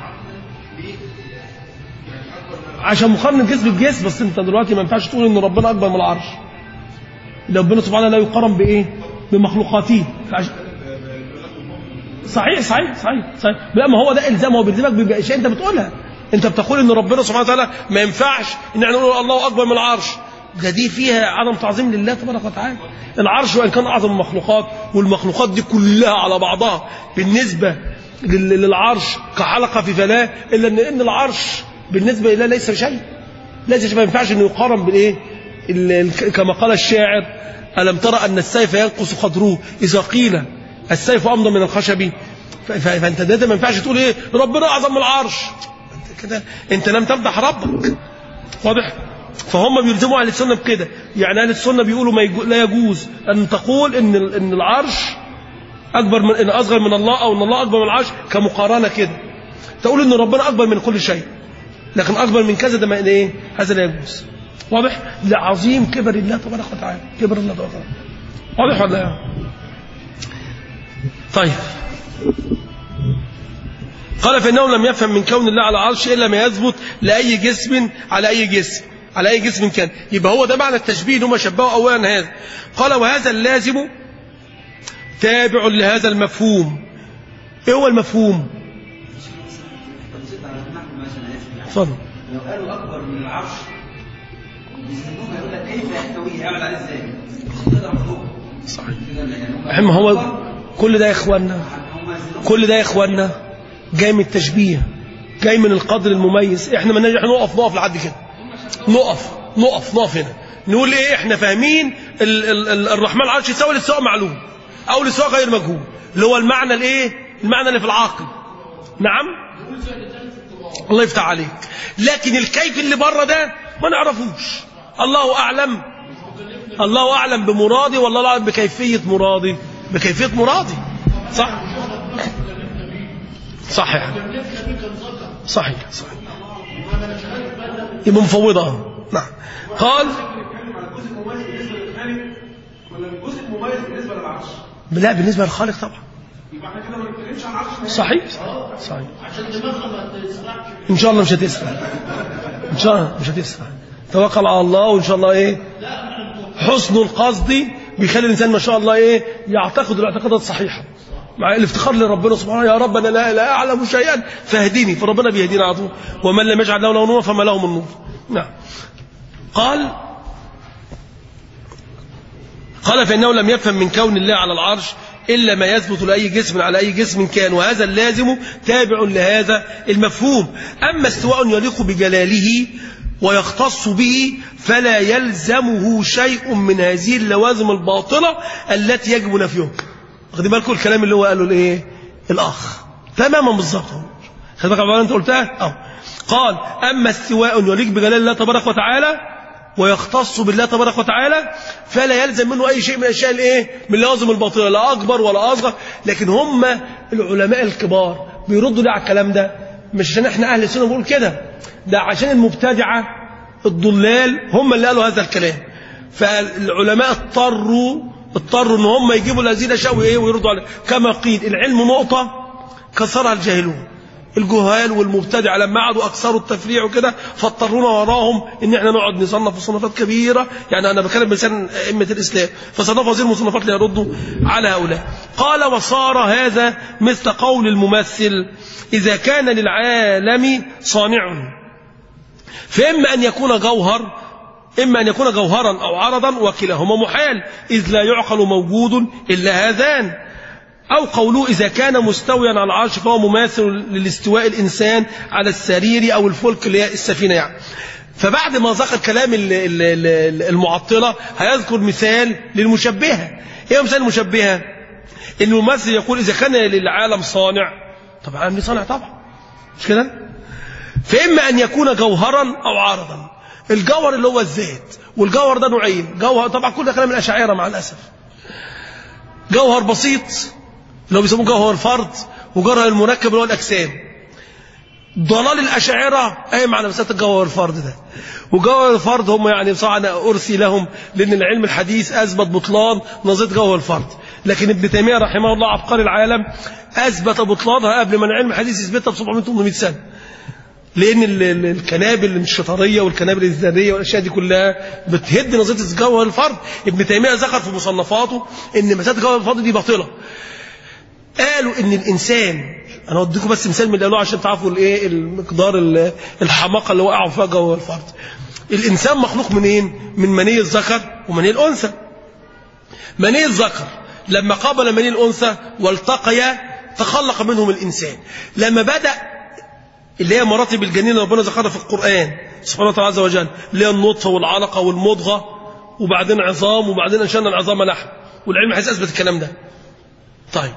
عشان مقارنه الجسم بجسم بس انت دلوقتي ما ينفعش تقول ان ربنا اكبر من العرش ربنا سبحانه لا يقارن بايه بمخلوقاته فعش... صحيح صحيح صحيح صحيح لا ما هو ده الزام هو بيلزمك باشياء انت بتقولها انت بتقول ان ربنا سبحانه وتعالى ما ينفعش ان احنا نقول الله اكبر من العرش ده دي فيها عدم تعظيم لله تبارك وتعالى العرش وان كان اعظم المخلوقات والمخلوقات دي كلها على بعضها بالنسبه لل- للعرش كحلقه في فلاه الا ان ان العرش بالنسبه لله ليس شيء ليس شيء ما ينفعش انه يقارن بالايه ال- ال- كما قال الشاعر الم ترى ان السيف ينقص قدره اذا قيل السيف امضى من الخشب ف- ف- فانت ده ما ينفعش تقول ايه ربنا اعظم من العرش انت كده انت لم تمدح ربك واضح فهم بيلزموا اهل السنه بكده يعني اهل السنه بيقولوا ما يجو لا يجوز ان تقول ان ال- ان العرش اكبر من ان اصغر من الله او ان الله اكبر من العرش كمقارنه كده تقول ان ربنا اكبر من كل شيء لكن اكبر من كذا ده ما ايه هذا لا يجوز واضح لعظيم كبر الله تبارك وتعالى كبر الله تبارك وتعالى واضح ولا لا طيب قال فإنه لم يفهم من كون الله على العرش إلا ما يثبت لأي جسم على أي جسم على أي جسم كان يبقى هو ده معنى التشبيه هم شبهوا أولا هذا قال وهذا اللازم تابع لهذا المفهوم إيه هو المفهوم طب زد على نحو مثلا انا اسف يعني اتفضل لو قالوا اكبر من العرش يسالوك يقول لك كيف يحتويه يعمل عليه ازاي؟ ده مخلوق صحيح كده يعني هم احنا هو كل ده يا اخوانا هم يسالوك كل ده يا اخوانا جاي من التشبيه جاي من القدر المميز احنا ما نجح نقف نقف لحد كده نقف نقف نقف هنا نقول ايه احنا فاهمين ال ال ال الرحمن العرش يساوي للسواء معلوم او للسواء غير مجهول اللي هو المعنى الايه المعنى اللي في العاقل نعم الله يفتح عليك لكن الكيف اللي بره ده ما نعرفوش الله اعلم الله اعلم بمرادي والله اعلم بكيفيه مرادي بكيفيه مرادي صح صحيح صحيح صحيح يبقى مفوضة اه نعم قال ولا الجزء المميز بالنسبه للعرش لا بالنسبة للخالق طبعا يبقى احنا كده ما بنتكلمش عن العرش صحيح صحيح ان شاء الله مش هتسرع ان شاء الله مش هتسرع توكل على الله وان شاء الله ايه حسن القصد بيخلي الانسان ما شاء الله ايه يعتقد الاعتقادات الصحيحه مع الافتخار لربنا سبحانه يا رب انا لا, لا اعلم شيئا فاهديني فربنا بيهدينا على طول ومن لم يجعل له نورا فما له من نور نعم قال قال فإنه لم يفهم من كون الله على العرش إلا ما يثبت لأي جسم على أي جسم كان وهذا اللازم تابع لهذا المفهوم أما استواء يليق بجلاله ويختص به فلا يلزمه شيء من هذه اللوازم الباطلة التي يجب نفيها واخدين بالكم الكلام اللي هو قاله الايه الأخ تماما بالظبط خد بالك على انت قلتها اه قال أما استواء يليق بجلال الله تبارك وتعالى ويختص بالله تبارك وتعالى فلا يلزم منه أي شيء من الأشياء الإيه؟ من لوازم الباطلة لا أكبر ولا أصغر لكن هم العلماء الكبار بيردوا ليه على الكلام ده مش عشان احنا أهل السنة بنقول كده ده عشان المبتدعة الضلال هم اللي قالوا هذا الكلام فالعلماء اضطروا اضطروا ان هم يجيبوا هذه الاشياء وايه ويردوا عليها كما قيل العلم نقطه كسرها الجاهلون الجهال والمبتدع لما قعدوا اكثروا التفريع وكده فاضطرونا وراهم ان احنا نقعد نصنف مصنفات كبيره يعني انا بكلم بلسان ائمه الاسلام فصنفوا هذه المصنفات ليردوا على هؤلاء قال وصار هذا مثل قول الممثل اذا كان للعالم صانع فاما ان يكون جوهر إما أن يكون جوهرا أو عرضا وكلاهما محال إذ لا يعقل موجود إلا هذان أو قوله إذا كان مستويا على العرش فهو مماثل للاستواء الإنسان على السرير أو الفلك اللي هي السفينة يعني. فبعد ما ذكر كلام ال- ال- ال- المعطلة هيذكر مثال للمشبهة إيه مثال المشبهة؟ إن الممثل يقول إذا كان للعالم صانع طبعا عالم صانع طبعا مش كده؟ فإما أن يكون جوهرا أو عرضا الجوهر اللي هو الذات والجوهر ده نوعين جوهر طبعا كل ده كلام الأشاعرة مع الأسف جوهر بسيط اللي هو بيسموه جوهر الفرد وجوهر المركب اللي هو الأجسام ضلال الأشاعرة قايم على مسألة الجوهر الفرد ده وجوهر الفرد هم يعني بصراحة أنا أرثي لهم لأن العلم الحديث أثبت بطلان نظرية جوهر الفرد لكن ابن تيمية رحمه الله عبقري العالم أثبت بطلانها قبل ما العلم الحديث يثبتها ب 700 800 سنة لان ال- ال- الكنابل الشطريه والكنابل الذريه والاشياء دي كلها بتهد نظريه جوهر الفرد ابن تيميه ذكر في مصنفاته ان مساله جوهر الفرد دي باطله قالوا ان الانسان انا اوديكم بس مثال من اللي قالوه عشان تعرفوا الايه المقدار ال- الحماقه اللي وقعوا فيها جوهر الفرد الانسان مخلوق منين من مني الذكر ومني الانثى مني الذكر لما قابل مني الانثى والتقيا تخلق منهم الانسان لما بدا اللي هي مراتب الجنين اللي ربنا ذكرها في القرآن سبحانه وتعالى عز وجل اللي هي النطفة والعلقة والمضغة وبعدين عظام وبعدين أنشأنا العظام لحم والعلم حيث أثبت الكلام ده طيب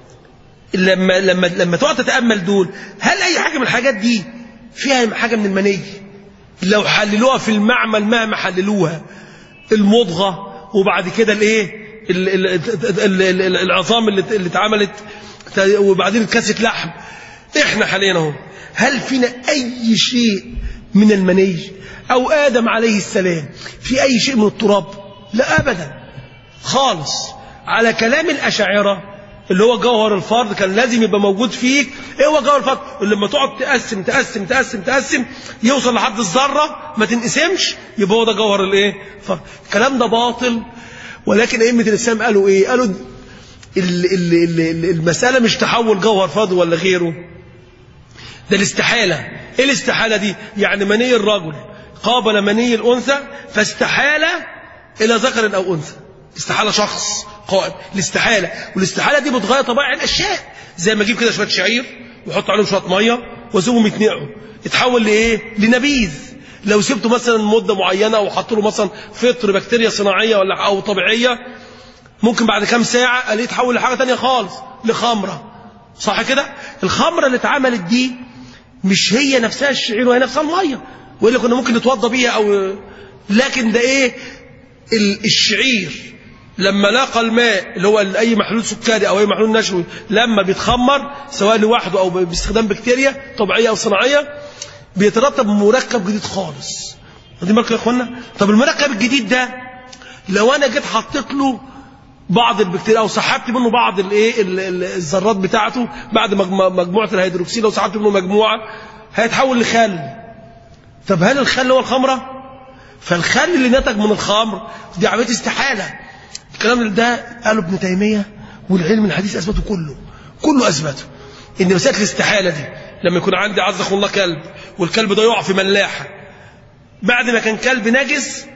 لما لما لما تقعد تتأمل دول هل أي حاجة من الحاجات دي فيها حاجة من المني لو حللوها في المعمل مهما حللوها المضغة وبعد كده الايه ال- ال- ال- ال- ال- العظام اللي اللي اتعملت وبعدين اتكست لحم احنا حاليا اهو هل فينا اي شيء من المني او ادم عليه السلام في اي شيء من التراب لا ابدا خالص على كلام الاشاعره اللي هو جوهر الفرد كان لازم يبقى موجود فيك ايه هو جوهر الفرد لما تقعد تقسم تقسم تقسم تقسم يوصل لحد الذره ما تنقسمش يبقى هو ده جوهر الايه فرد الكلام ده باطل ولكن ائمه الاسلام قالوا ايه قالوا ال ال ال ال المساله مش تحول جوهر فرد ولا غيره ده الاستحالة ايه الاستحالة دي يعني مني الرجل قابل مني الأنثى فاستحال إلى ذكر أو أنثى استحالة شخص قائم الاستحالة والاستحالة دي بتغير طبائع الأشياء زي ما أجيب كده شوية شعير وأحط عليهم شوية مية وأسيبهم يتنقعوا يتحول لإيه لنبيذ لو سبته مثلا مدة معينة أو حط له مثلا فطر بكتيريا صناعية ولا أو طبيعية ممكن بعد كام ساعة الاقيه يتحول لحاجة تانية خالص لخمرة صح كده الخمرة اللي اتعملت دي مش هي نفسها الشعير وهي نفسها الميه والا كنا ممكن نتوضى بيها او لكن ده ايه ال- الشعير لما لاقى الماء اللي هو اي محلول سكري او اي محلول نشوي لما بيتخمر سواء لوحده او باستخدام بكتيريا طبيعيه او صناعيه بيترتب مركب جديد خالص واخدين بالكم يا اخوانا طب المركب الجديد ده لو انا جيت حطيت له بعض البكتيريا او سحبت منه بعض الايه ال- ال- الذرات بتاعته بعد مجمو- مجموعه الهيدروكسيد لو سحبت منه مجموعه هيتحول لخل طب هل الخل هو الخمره فالخل اللي نتج من الخمر دي عمليه استحاله الكلام ده قاله ابن تيميه والعلم الحديث اثبته كله كله اثبته ان مساله الاستحاله دي لما يكون عندي عزكم الله كلب والكلب ده يقع في ملاحه بعد ما كان كلب نجس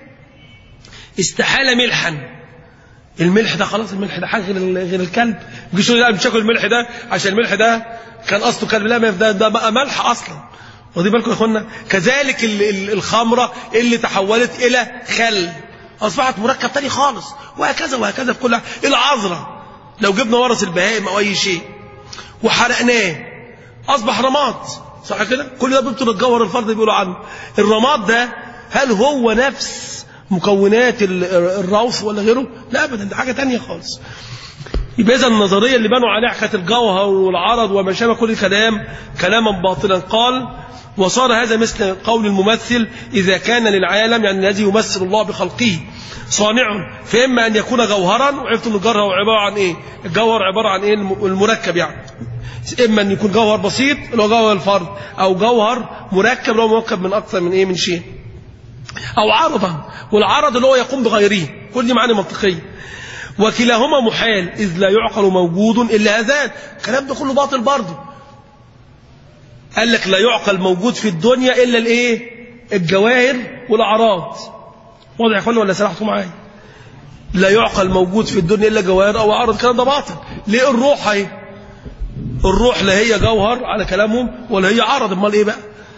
استحال ملحا الملح ده خلاص الملح ده حاجه غير ال- غير الكلب مش يقول لا مش هاكل الملح ده عشان الملح ده كان اصله كلب لا ما ده, ده بقى ملح اصلا واخدين بالكم يا اخوانا كذلك ال- ال- الخمره اللي تحولت الى خل اصبحت مركب تاني خالص وهكذا وهكذا في كل العذراء لو جبنا ورث البهائم او اي شيء وحرقناه اصبح رماد صح كده كل ده بيبطل الجوهر الفرد بيقولوا عنه الرماد ده هل هو نفس مكونات ال- الروث ولا غيره لا ابدا ده حاجه تانية خالص يبقى اذا النظريه اللي بنوا عليها حكايه الجوهر والعرض وما شابه كل الكلام كلاما باطلا قال وصار هذا مثل قول الممثل اذا كان للعالم يعني الذي يمثل الله بخلقه صانع فاما ان يكون جوهرا وعرفت ان الجوهر هو عباره عن ايه الجوهر عباره عن ايه الم- المركب يعني اما ان يكون جوهر بسيط اللي هو جوهر الفرد او جوهر مركب اللي هو مركب من اكثر من ايه من شيء او عرضا والعرض اللي هو يقوم بغيره كل دي معاني منطقيه وكلاهما محال إذ لا يعقل موجود إلا هذان الكلام ده كله باطل برضه قال لك لا يعقل موجود في الدنيا إلا الإيه الجواهر والأعراض واضح يا اخوانا ولا سرحتوا معايا لا يعقل موجود في الدنيا إلا جواهر أو أعراض الكلام ده باطل ليه الروح اهي الروح لا هي جوهر على كلامهم ولا هي عرض امال ايه بقى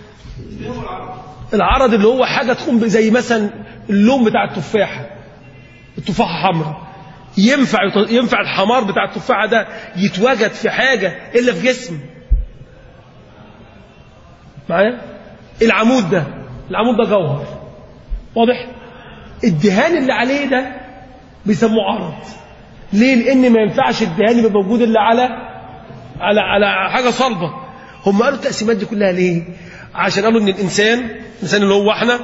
العرض اللي هو حاجة تقوم زي مثلا اللون بتاع التفاحة التفاحة حمراء ينفع ينفع الحمار بتاع التفاحة ده يتواجد في حاجة إلا في جسم معايا العمود ده العمود ده جوهر واضح الدهان اللي عليه ده بيسموه عرض ليه لان ما ينفعش الدهان يبقى موجود الا على على على حاجه صلبه هم قالوا التقسيمات دي كلها ليه عشان قالوا ان الانسان الانسان اللي هو احنا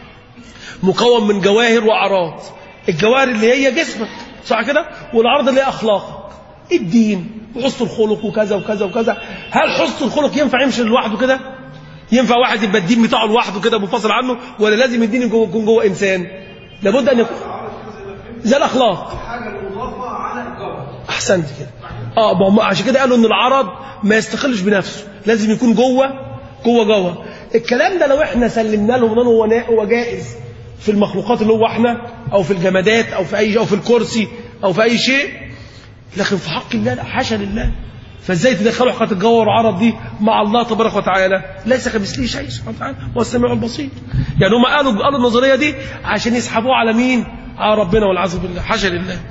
مكون من جواهر واعراض الجواهر اللي هي جسمك صح كده والاعراض اللي هي اخلاقك الدين وحسن الخلق وكذا وكذا وكذا هل حسن الخلق ينفع يمشي لوحده كده ينفع واحد يبقى الدين بتاعه لوحده كده منفصل عنه ولا لازم الدين يكون يكون جوه انسان لابد ان يكون زي الاخلاق حاجه مضافه على الجوهر احسنت كده اه ما هم عشان كده قالوا ان العرض ما يستقلش بنفسه لازم يكون جوه جوه جوه الكلام ده لو احنا سلمنا له ان هو نا- هو جائز في المخلوقات اللي هو احنا او في الجمادات او في اي او في الكرسي او في اي شيء لكن في حق الله لا حاشا لله فازاي تدخلوا حقيقه الجوهر والعرض دي مع الله تبارك وتعالى ليس كمثله شيء سبحانه وتعالى هو السميع البصير يعني هم قالوا قالوا النظريه دي عشان يسحبوها على مين على ربنا والعياذ بالله حاشا لله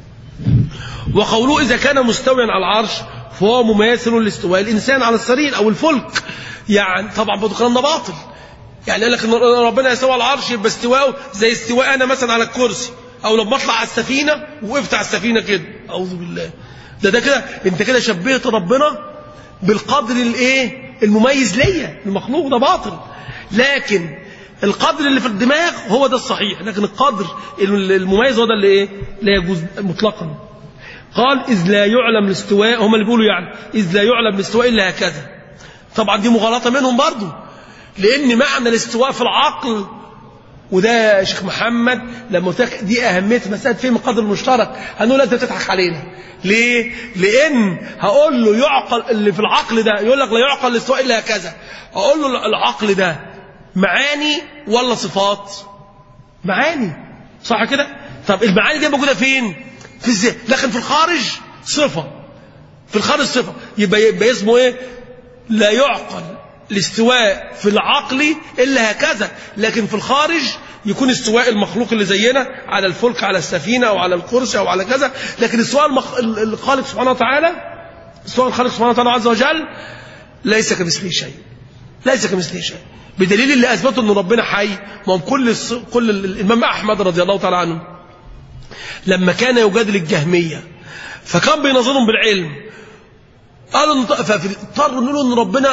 وقوله إذا كان مستويا على العرش فهو مماثل لاستواء الإنسان على السرير أو الفلك يعني طبعا برضه الكلام ده باطل يعني قال لك ان ربنا يستوى على العرش يبقى استواءه زي استواء انا مثلا على الكرسي او لما اطلع على السفينه وقفت على السفينه كده اعوذ بالله ده ده كده انت كده شبهت ربنا بالقدر الايه المميز ليا المخلوق ده باطل لكن القدر اللي في الدماغ هو ده الصحيح لكن القدر المميز هو ده اللي ايه لا يجوز مطلقا قال إذ لا يعلم الاستواء هم اللي بيقولوا يعني إذ لا يعلم الاستواء إلا هكذا طبعا دي مغالطة منهم برضو لأن معنى الاستواء في العقل وده يا شيخ محمد لما قلت لك دي أهمية مسألة فهم القدر المشترك هنقول أنت بتضحك علينا ليه؟ لأن هقول له يعقل اللي في العقل ده يقول لك لا يعقل الاستواء إلا هكذا أقول له العقل ده معاني ولا صفات؟ معاني صح كده؟ طب المعاني دي موجودة فين؟ في الذهن لكن في الخارج صفة في الخارج صفة يبقى, يبقى اسمه ايه لا يعقل الاستواء في العقل إلا هكذا لكن في الخارج يكون استواء المخلوق اللي زينا على الفلك على السفينة أو على الكرسي أو على كذا لكن استواء المخ... الخالق سبحانه وتعالى استواء الخالق سبحانه وتعالى عز وجل ليس كمثله شيء ليس كمثله شيء بدليل اللي أثبته أن ربنا حي ما هم كل الص... كل الإمام أحمد رضي الله تعالى عنه لما كان يجادل الجهمية فكان بينظرهم بالعلم قالوا فاضطروا نقولوا ان ربنا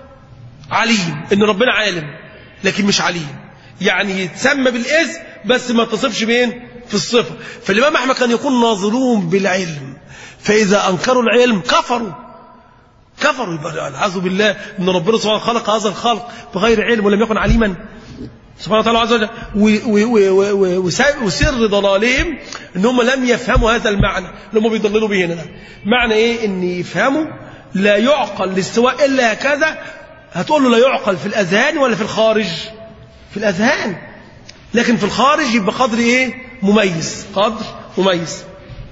عليم ان ربنا عالم لكن مش عليم يعني يتسمى بالاسم بس ما تصفش بين في الصفة فالإمام أحمد كان يكون ناظرون بالعلم فإذا أنكروا العلم كفروا كفروا يبقى العياذ بالله ان ربنا سبحانه خلق هذا الخلق بغير علم ولم يكن عليما سبحانه وتعالى عز وجل وسر ضلالهم ان هم لم يفهموا هذا المعنى اللي هم بيضللوا به هنا ده معنى ايه ان يفهموا لا يعقل الاستواء الا هكذا هتقول له لا يعقل في الاذهان ولا في الخارج في الاذهان لكن في الخارج يبقى قدر ايه مميز قدر مميز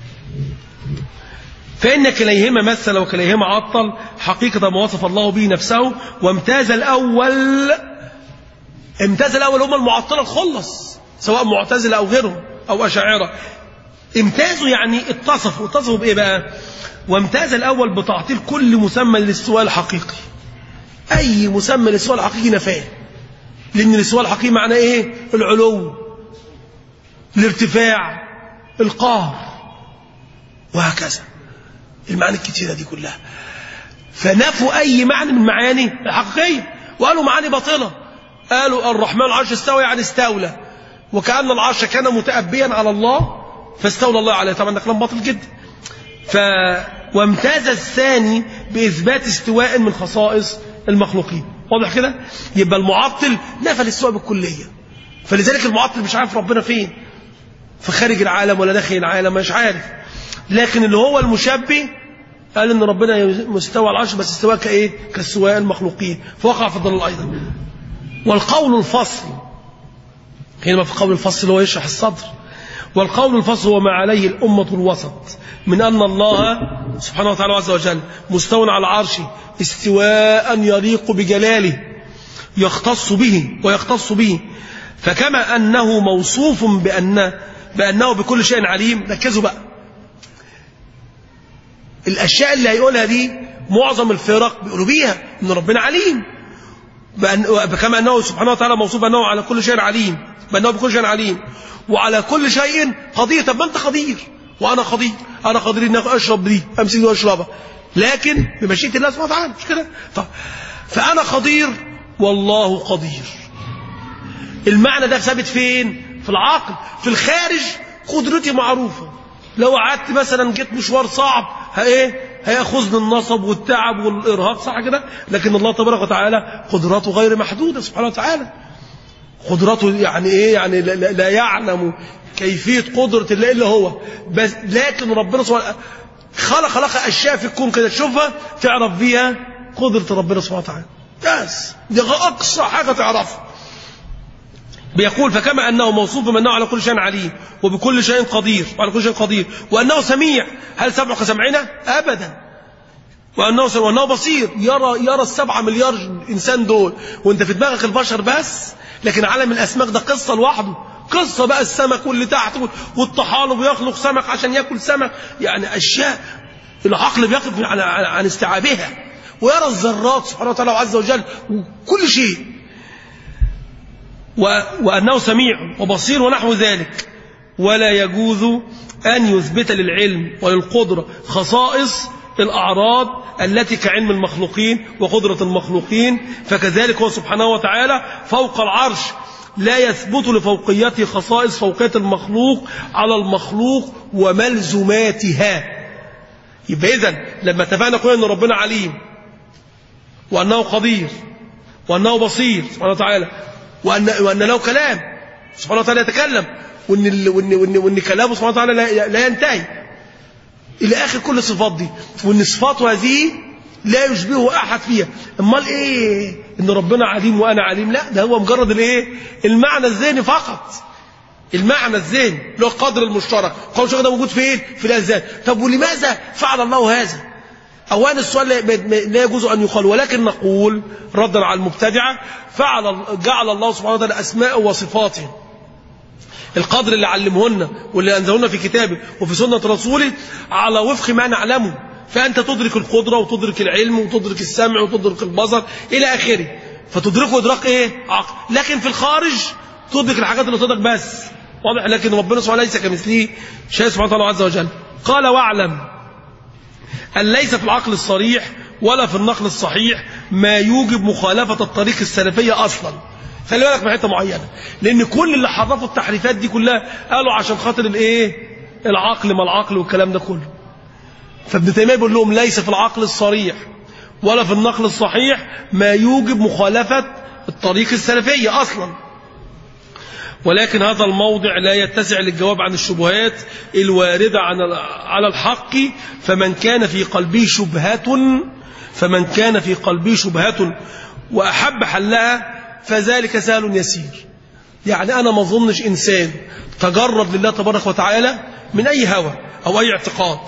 فإن كليهما مثل وكليهما عطل حقيقة ما وصف الله به نفسه وامتاز الأول امتاز الأول هم المعطلة الخلص سواء معتزلة أو غيرهم أو أشاعرة امتازوا يعني اتصفوا اتصفوا بإيه بقى وامتاز الأول بتعطيل كل مسمى للاستواء الحقيقي أي مسمى للاستواء الحقيقي نفاه لأن الاستواء الحقيقي معناه إيه العلو الارتفاع القهر وهكذا المعاني الكتيرة دي كلها فنفوا أي معنى من معاني الحقيقية وقالوا معاني باطلة قالوا الرحمن العرش استوى يعني استولى وكأن العرش كان متأبيا على الله فاستولى الله عليه طبعا ده كلام باطل جدا ف وامتاز الثاني بإثبات استواء من خصائص المخلوقين واضح كده يبقى المعطل نفى الاستواء بالكلية فلذلك المعطل مش عارف ربنا فين في خارج العالم ولا داخل العالم مش عارف لكن اللي هو المشبه قال ان ربنا مستوى على العرش بس استواء كايه كاستواء المخلوقين فوقع في الضلال ايضا والقول الفصل حينما في قول الفصل هو يشرح الصدر والقول الفصل هو ما عليه الأمة الوسط من أن الله سبحانه وتعالى عز وجل مستوى على عرشه استواء يليق بجلاله يختص به ويختص به فكما أنه موصوف بأن بأنه بكل شيء عليم ركزوا بقى الأشياء اللي هيقولها دي معظم الفرق بيقولوا بيها إن ربنا عليم بأن كما أنه سبحانه وتعالى موصوف بأنه على كل شيء عليم بأنه بكل شيء عليم وعلى كل شيء قدير طب ما أنت قدير وأنا قدير أنا قدير إن أشرب دي أمسك دي وأشربها لكن بمشيئة الله سبحانه وتعالى مش كده طب فأنا قدير والله قدير المعنى ده ثابت فين في العقل في الخارج قدرتي معروفة لو قعدت مثلا جيت مشوار صعب ها ايه هياخذني النصب والتعب والارهاق صح كده لكن الله تبارك وتعالى قدراته غير محدوده سبحانه وتعالى قدراته يعني ايه يعني لا, لا, لا يعلم كيفيه قدره الله الا هو بس لكن ربنا سبحانه خلق خلق اشياء في الكون كده تشوفها تعرف بيها قدره ربنا سبحانه وتعالى بس دي اقصى حاجه تعرفها بيقول فكما أنه موصوف بأنه على كل شيء عليم وبكل شيء قدير وعلى كل شيء قدير وأنه سميع هل سمع كسمعنا أبدا وأنه وأنه بصير يرى يرى السبعة مليار إنسان دول وأنت في دماغك البشر بس لكن عالم الأسماك ده قصة لوحده قصة بقى السمك واللي تحت والطحالب ويخلق سمك عشان ياكل سمك يعني أشياء العقل بيقف عن, عن استيعابها ويرى الذرات سبحانه وتعالى عز وجل وكل شيء وأنه سميع وبصير ونحو ذلك ولا يجوز أن يثبت للعلم وللقدرة خصائص الأعراض التي كعلم المخلوقين وقدرة المخلوقين فكذلك هو سبحانه وتعالى فوق العرش لا يثبت لفوقيته خصائص فوقية المخلوق على المخلوق وملزماتها يبقى إذن لما اتفقنا قلنا أن ربنا عليم وأنه قدير وأنه بصير سبحانه وتعالى وأن, وأن له كلام سبحانه وتعالى يتكلم وأن, ال... وأن, وأن, وأن كلامه سبحانه وتعالى لا, لا ينتهي إلى آخر كل الصفات دي وأن صفاته هذه لا يشبهه أحد فيها أمال إيه إن ربنا عليم وأنا عليم لا ده هو مجرد الإيه المعنى الذهني فقط المعنى الذهني اللي هو القدر المشترك القدر المشترك ده موجود فين في الأذهان طب ولماذا فعل الله هذا أولا السؤال لا يجوز أن يقال ولكن نقول ردا على المبتدعة فعل جعل الله سبحانه وتعالى أسماء وصفاته القدر اللي علمهن واللي أنزلهن في كتابه وفي سنة رسوله على وفق ما نعلمه فأنت تدرك القدرة وتدرك العلم وتدرك السمع وتدرك البصر إلى آخره فتدركه إدراك إيه؟ عقل لكن في الخارج تدرك الحاجات اللي تدرك بس واضح لكن ربنا سبحانه ليس كمثله شيء سبحانه وتعالى عز وجل قال واعلم أن ليس في العقل الصريح ولا في النقل الصحيح ما يوجب مخالفة الطريق السلفية أصلا خلي بالك من حته معينة لأن كل اللي حرفوا التحريفات دي كلها قالوا عشان خاطر الإيه العقل ما العقل والكلام ده كله فابن تيمية بيقول لهم ليس في العقل الصريح ولا في النقل الصحيح ما يوجب مخالفة الطريق السلفية أصلا ولكن هذا الموضع لا يتسع للجواب عن الشبهات الواردة على الحق فمن كان في قلبه شبهة فمن كان في قلبه شبهة وأحب حلها فذلك سهل يسير يعني أنا ما ظنش إنسان تجرد لله تبارك وتعالى من أي هوى أو أي اعتقاد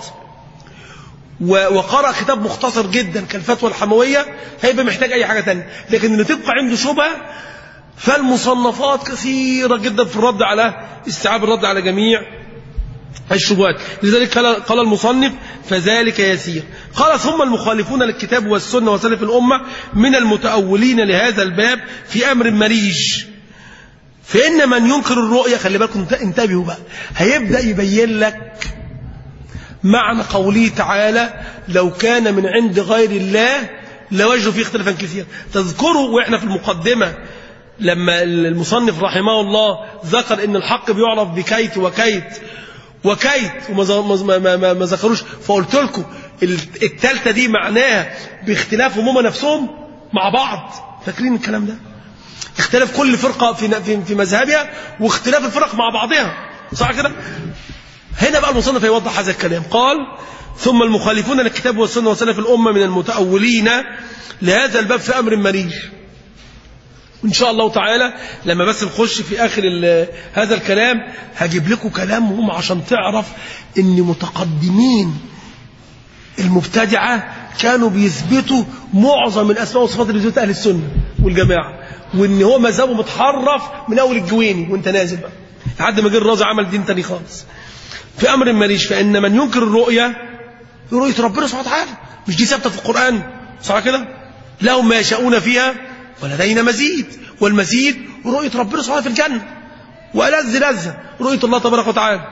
وقرأ كتاب مختصر جدا كالفتوى الحموية هيبقى محتاج أي حاجة تانية لكن اللي تبقى عنده شبهة فالمصنفات كثيرة جدا في الرد على استيعاب الرد على جميع الشبهات لذلك قال المصنف فذلك يسير قال ثم المخالفون للكتاب والسنة وسلف الأمة من المتأولين لهذا الباب في أمر مريج فإن من ينكر الرؤية خلي بالكم انتبهوا بقى هيبدأ يبين لك معنى قوله تعالى لو كان من عند غير الله لوجدوا فيه اختلافا كثيرا تذكروا واحنا في المقدمة لما المصنف رحمه الله ذكر ان الحق بيعرف بكيت وكيت وكيت وما ما ما ما ذكروش فقلت لكم الثالثه دي معناها باختلاف هم نفسهم مع بعض فاكرين الكلام ده اختلاف كل فرقه في في, في مذهبها واختلاف الفرق مع بعضها صح كده هنا بقى المصنف يوضح هذا الكلام قال ثم المخالفون للكتاب والسنه وسلف الامه من المتاولين لهذا الباب في امر مريج وإن شاء الله تعالى لما بس نخش في آخر هذا الكلام هجيب لكم كلامهم عشان تعرف إن متقدمين المبتدعة كانوا بيثبتوا معظم الأسماء والصفات اللي بيثبتها أهل السنة والجماعة وإن هو مذهبه متحرف من أول الجويني وأنت نازل بقى لحد ما جه الرازي عمل دين تاني خالص في أمر ماليش فإن من ينكر الرؤية رؤية ربنا سبحانه وتعالى مش دي ثابتة في القرآن صح كده؟ لهم ما يشاءون فيها ولدينا مزيد والمزيد رؤية ربنا سبحانه في الجنة وألذ لذة رؤية الله تبارك وتعالى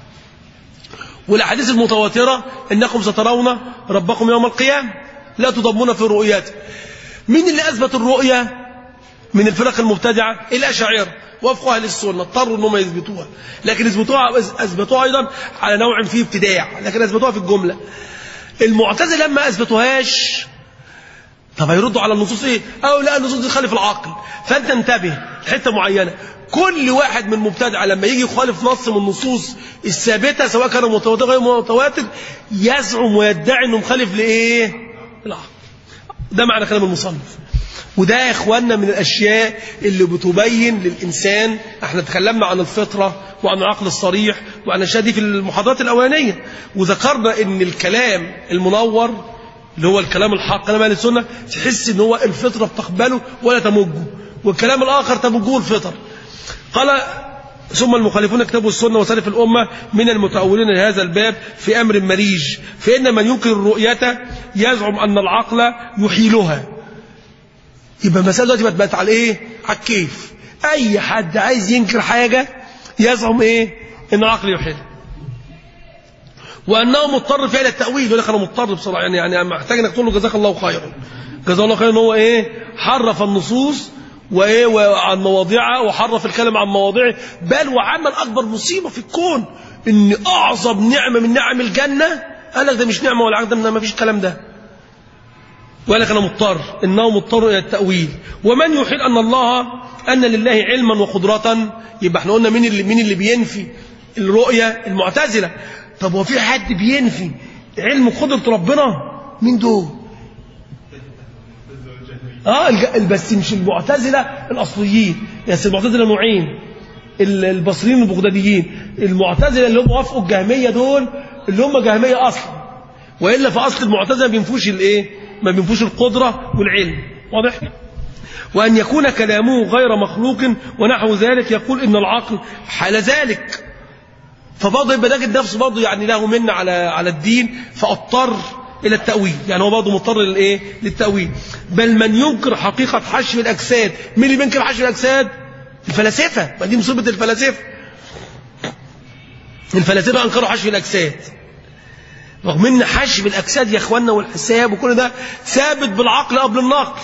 والأحاديث المتواترة إنكم سترون ربكم يوم القيامة لا تضمون في رؤياته مين اللي أثبت الرؤية من الفرق المبتدعة الأشاعرة وفق أهل السنة اضطروا أنهم يثبتوها لكن اثبتوها أثبتوها أيضا على نوع فيه ابتداع لكن أثبتوها في الجملة المعتزلة لما أثبتوهاش طب هيردوا على النصوص ايه او لا النصوص دي تخالف العقل فانت انتبه لحته معينه كل واحد من مبتدع لما يجي يخالف نص من النصوص الثابته سواء كان متواتر غير متواتر يزعم ويدعي انه مخالف لايه العقل ده معنى كلام المصنف وده يا اخواننا من الاشياء اللي بتبين للانسان احنا تكلمنا عن الفطره وعن العقل الصريح وعن الاشياء دي في المحاضرات الاولانيه وذكرنا ان الكلام المنور اللي هو الكلام الحق كلام اهل السنه تحس ان هو الفطره بتقبله ولا تمجه والكلام الاخر تمجه الفطر قال ثم المخالفون كتاب السنه وسلف الامه من المتاولين لهذا الباب في امر مريج فان من ينكر الرؤيه يزعم ان العقل يحيلها يبقى المساله دلوقتي بقت على ايه على الكيف اي حد عايز ينكر حاجه يزعم ايه ان العقل يحيلها وانه مضطر فعل التاويل يقول لك انا مضطر بصراحه يعني يعني محتاج انك تقول له جزاك الله خيرا جزاه الله خيرا ان هو ايه حرف النصوص وايه وعن مواضعها وحرف الكلام عن مواضعه بل وعمل اكبر مصيبه في الكون ان اعظم نعمه من نعم الجنه قال لك ده مش نعمه ولا عقد ما فيش الكلام ده وقال لك انا مضطر انه مضطر الى التاويل ومن يحيل ان الله ان لله علما وقدره يبقى احنا قلنا مين اللي مين اللي بينفي الرؤيه المعتزله طب هو في حد بينفي علم قدرة ربنا مين دول اه بس مش المعتزلة الأصليين يعني المعتزلة نوعين البصريين البغداديين المعتزلة اللي هم وافقوا الجهمية دول اللي هم جهمية أصلا وإلا في أصل المعتزلة ما بينفوش الإيه ما بينفوش القدرة والعلم واضح وأن يكون كلامه غير مخلوق ونحو ذلك يقول إن العقل حال ذلك فبرضه يبقى نجد نفسه برضه يعني له منة على على الدين فاضطر الى التاويل يعني هو برضه مضطر للايه للتاويل بل من ينكر حقيقه حشو الاجساد مين اللي بينكر حشو الاجساد الفلاسفه ما دي مصيبه الفلاسفه الفلاسفه انكروا حشو الاجساد رغم ان حشو الاجساد يا اخواننا والحساب وكل ده ثابت بالعقل قبل النقل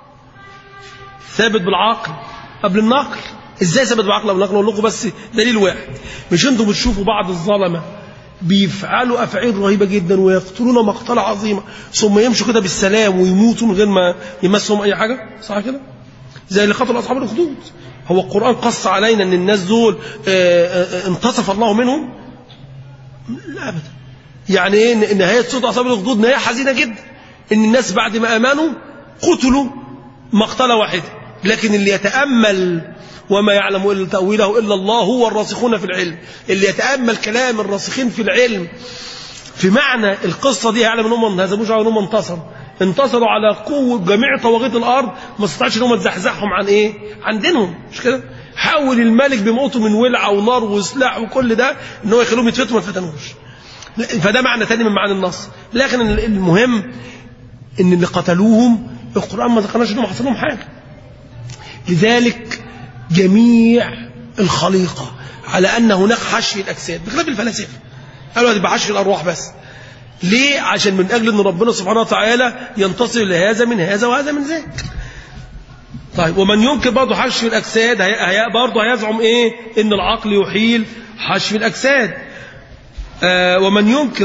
ثابت بالعقل قبل النقل ازاي ثبت بعقل او نقل اقول لكم بس دليل واحد مش انتم بتشوفوا بعض الظلمه بيفعلوا افعال رهيبه جدا ويقتلون مقتله عظيمه ثم يمشوا كده بالسلام ويموتوا من غير ما يمسهم اي حاجه صح كده زي اللي قتلوا اصحاب الاخدود هو القران قص علينا ان الناس دول انتصف الله منهم لا ابدا يعني ايه نهايه صوت اصحاب الاخدود نهايه حزينه جدا ان الناس بعد ما امنوا قتلوا مقتله واحده لكن اللي يتامل وما يعلم إلا تأويله إلا الله هو الراسخون في العلم اللي يتأمل كلام الراسخين في العلم في معنى القصة دي يعلم أنهم ما انهزموش أو أنهم انتصروا انتصروا على قوة جميع طواغيت الأرض ما استطاعش أنهم تزحزحهم عن إيه؟ عن دينهم مش كده؟ حاول الملك بموته من ولعة ونار وسلاح وكل ده ان هو يخليهم يتفتوا ما فتنوش فده معنى تاني من معاني النص لكن المهم ان اللي قتلوهم القرآن ما ذكرناش انهم حصل لهم حاجة لذلك جميع الخليقة على أن هناك حشي الأجساد بخلاف الفلاسفة قالوا يبقى حشي الأرواح بس ليه؟ عشان من أجل أن ربنا سبحانه وتعالى ينتصر لهذا من هذا وهذا من ذاك طيب ومن ينكر برضه حشي الأجساد هي هي برضه هيزعم إيه؟ إن العقل يحيل حشي الأجساد آه ومن ينكر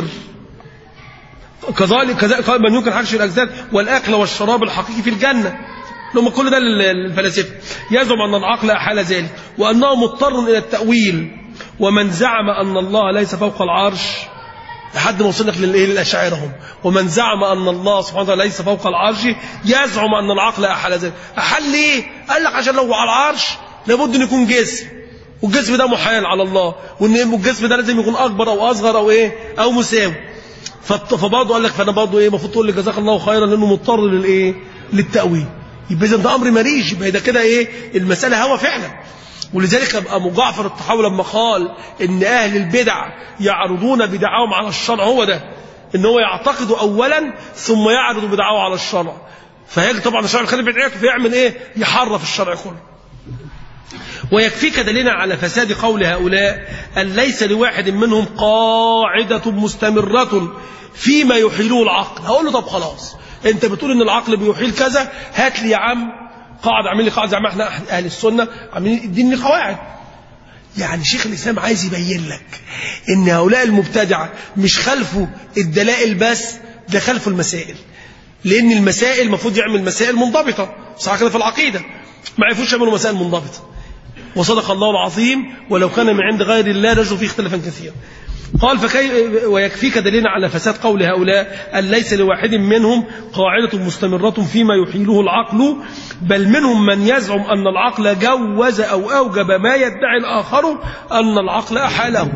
كذلك كذلك من ينكر حشي الأجساد والأكل والشراب الحقيقي في الجنة لما كل ده للفلاسفة يزعم أن العقل أحال ذلك وأنه مضطر إلى التأويل ومن زعم أن الله ليس فوق العرش لحد ما وصلنا للأشاعرة هم ومن زعم أن الله سبحانه وتعالى ليس فوق العرش يزعم أن العقل أحال ذلك أحل ليه؟ قال لك عشان لو على العرش لابد أن يكون جسم والجسم ده محال على الله وان الجسم ده لازم يكون اكبر او اصغر او ايه او مساوي فبرضه قال لك فانا برضه ايه المفروض تقول لي جزاك الله خيرا لانه مضطر للايه للتاويل يبقى اذا ده امر ماليش يبقى ده كده ايه المساله هوى فعلا ولذلك ابو جعفر الطحاوي لما قال ان اهل البدع يعرضون بدعهم على الشرع هو ده ان هو يعتقد اولا ثم يعرض بدعه على الشرع فيجي طبعا الشرع الخالي بدعته فيعمل ايه يحرف الشرع كله ويكفيك دليلا على فساد قول هؤلاء أن ليس لواحد منهم قاعدة مستمرة فيما يحيله العقل هقول له طب خلاص انت بتقول ان العقل بيحيل كذا هات لي يا عم قاعدة اعمل لي قاعدة زي ما احنا اهل السنة عاملين اديني قواعد يعني شيخ الاسلام عايز يبين لك ان هؤلاء المبتدعة مش خلفوا الدلائل بس ده خلفوا المسائل لان المسائل المفروض يعمل مسائل منضبطة صح كده في العقيدة ما يعرفوش يعملوا مسائل منضبطة وصدق الله العظيم ولو كان من عند غير الله لجوا فيه اختلافا كثيرا قال فكي ويكفيك دليل على فساد قول هؤلاء أن ليس لواحد منهم قاعدة مستمرة فيما يحيله العقل بل منهم من يزعم أن العقل جوز أو أوجب ما يدعي الآخر أن العقل أحاله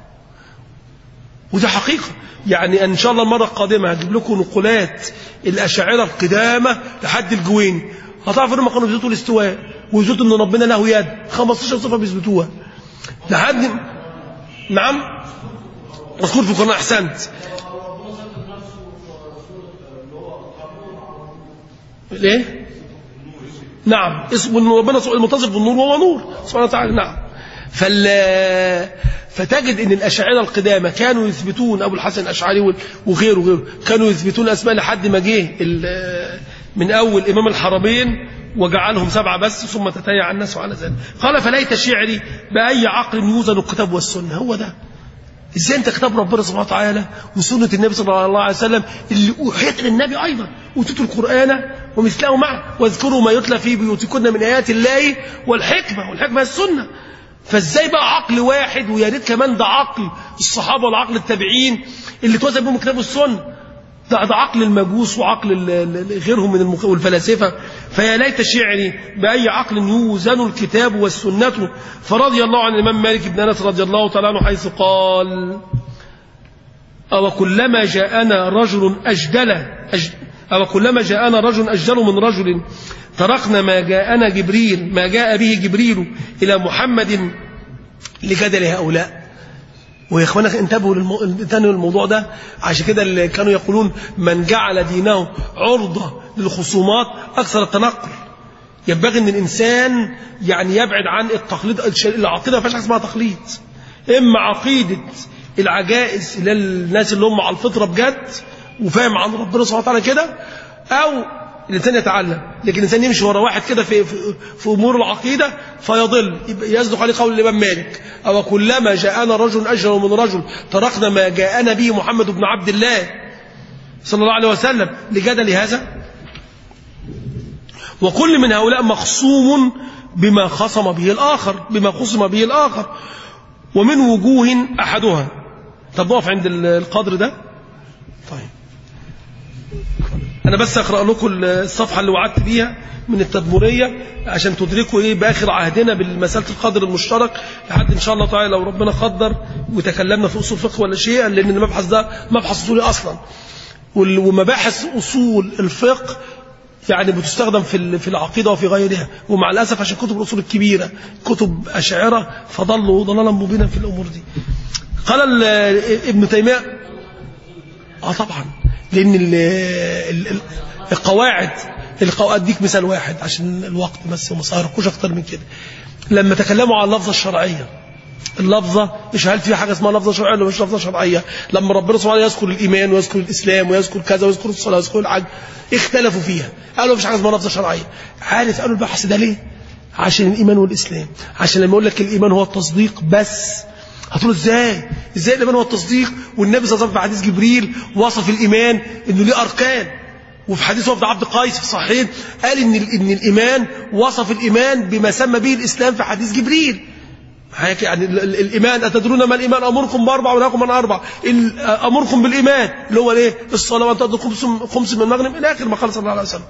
وده حقيقة يعني إن شاء الله المرة القادمة هجيب لكم نقولات الأشاعرة القدامى لحد الجويني هتعرفوا انهم كانوا بيثبتوا الاستواء ويثبتوا ان ربنا له يد 15 صفه بيثبتوها لحد نعم مذكور في القران احسنت ليه نعم اسم ربنا المتصف بالنور وهو نور سبحانه وتعالى نعم فال فتجد ان الاشاعره القدامى كانوا يثبتون ابو الحسن الاشعري وغيره وغيره كانوا يثبتون اسماء لحد ما جه من أول إمام الحرمين وجعلهم سبعة بس ثم تتيع الناس على ذلك قال فليت شعري بأي عقل يوزن الكتاب والسنة هو ده ازاي انت كتاب ربنا سبحانه وتعالى وسنة النبي صلى الله عليه وسلم اللي أوحيت للنبي أيضا وتتلوا القرآن ومثله معه واذكروا ما يتلى في بيوتكن من آيات الله والحكمة والحكمة السنة فازاي بقى عقل واحد ويا ريت كمان ده عقل الصحابة والعقل التابعين اللي توزن بهم الكتاب والسنة ده, ده عقل المجوس وعقل غيرهم من المخ... والفلاسفة فيا ليت شعري بأي عقل يوزن الكتاب والسنة فرضي الله عن الإمام مالك بن أنس رضي الله تعالى عنه حيث قال أو كلما جاءنا رجل أجدل أجد أو كلما جاءنا رجل أجدل من رجل تركنا ما جاءنا جبريل ما جاء به جبريل إلى محمد لجدل هؤلاء ويا اخوانا انتبهوا للمو... الموضوع ده عشان كده اللي كانوا يقولون من جعل دينه عرضة للخصومات أكثر التنقل ينبغي ان الانسان يعني يبعد عن التقليد العقيده ما فيهاش حاجه اسمها تقليد اما عقيده العجائز اللي الناس اللي هم على الفطره بجد وفاهم عن ربنا سبحانه وتعالى كده او الانسان يتعلم لكن الانسان يمشي ورا واحد كده في, في, في امور العقيده فيضل يصدق عليه قول الامام مالك او كلما جاءنا رجل اجر من رجل تركنا ما جاءنا به محمد بن عبد الله صلى الله عليه وسلم لجدل هذا وكل من هؤلاء مخصوم بما خصم به الآخر بما خصم به الآخر ومن وجوه أحدها طب نقف عند القدر ده طيب أنا بس أقرأ لكم الصفحة اللي وعدت بيها من التدمرية عشان تدركوا إيه بآخر عهدنا بالمسألة القدر المشترك لحد إن شاء الله تعالى لو ربنا قدر وتكلمنا في أصول فقه ولا شيء لأن المبحث ده مبحث أصولي أصلا ومباحث أصول الفقه يعني بتستخدم في في العقيده وفي غيرها ومع الاسف عشان كتب الاصول الكبيره كتب اشاعره فضلوا ضلالا مبينا في الامور دي قال ابن تيميه اه طبعا لان ال ال ال القواعد القو... اديك مثال واحد عشان الوقت بس وما سهركوش اكتر من كده لما تكلموا عن اللفظه الشرعيه اللفظه مش هل في حاجه اسمها لفظه شرعيه ولا مش لفظه شرعيه لما ربنا سبحانه يذكر الايمان ويذكر الاسلام ويذكر كذا ويذكر الصلاه ويذكر الحج اختلفوا فيها قالوا مفيش حاجه اسمها لفظه شرعيه عارف قالوا البحث ده ليه عشان الايمان والاسلام عشان لما يقول لك الايمان هو التصديق بس هتقول ازاي ازاي الايمان هو التصديق والنبي صلى الله عليه وسلم في حديث جبريل وصف الايمان انه ليه اركان وفي حديث وفد عبد قيس في الصحيحين قال ان ان الايمان وصف الايمان بما سمى به الاسلام في حديث جبريل حضرتك يعني ال- ال- الايمان اتدرون ما الايمان امركم باربع ونهاكم عن اربع ال- امركم بالايمان اللي هو الايه الصلاه وان تؤدوا خمس خمس من المغرب الى اخر ما قال صلى الله عليه وسلم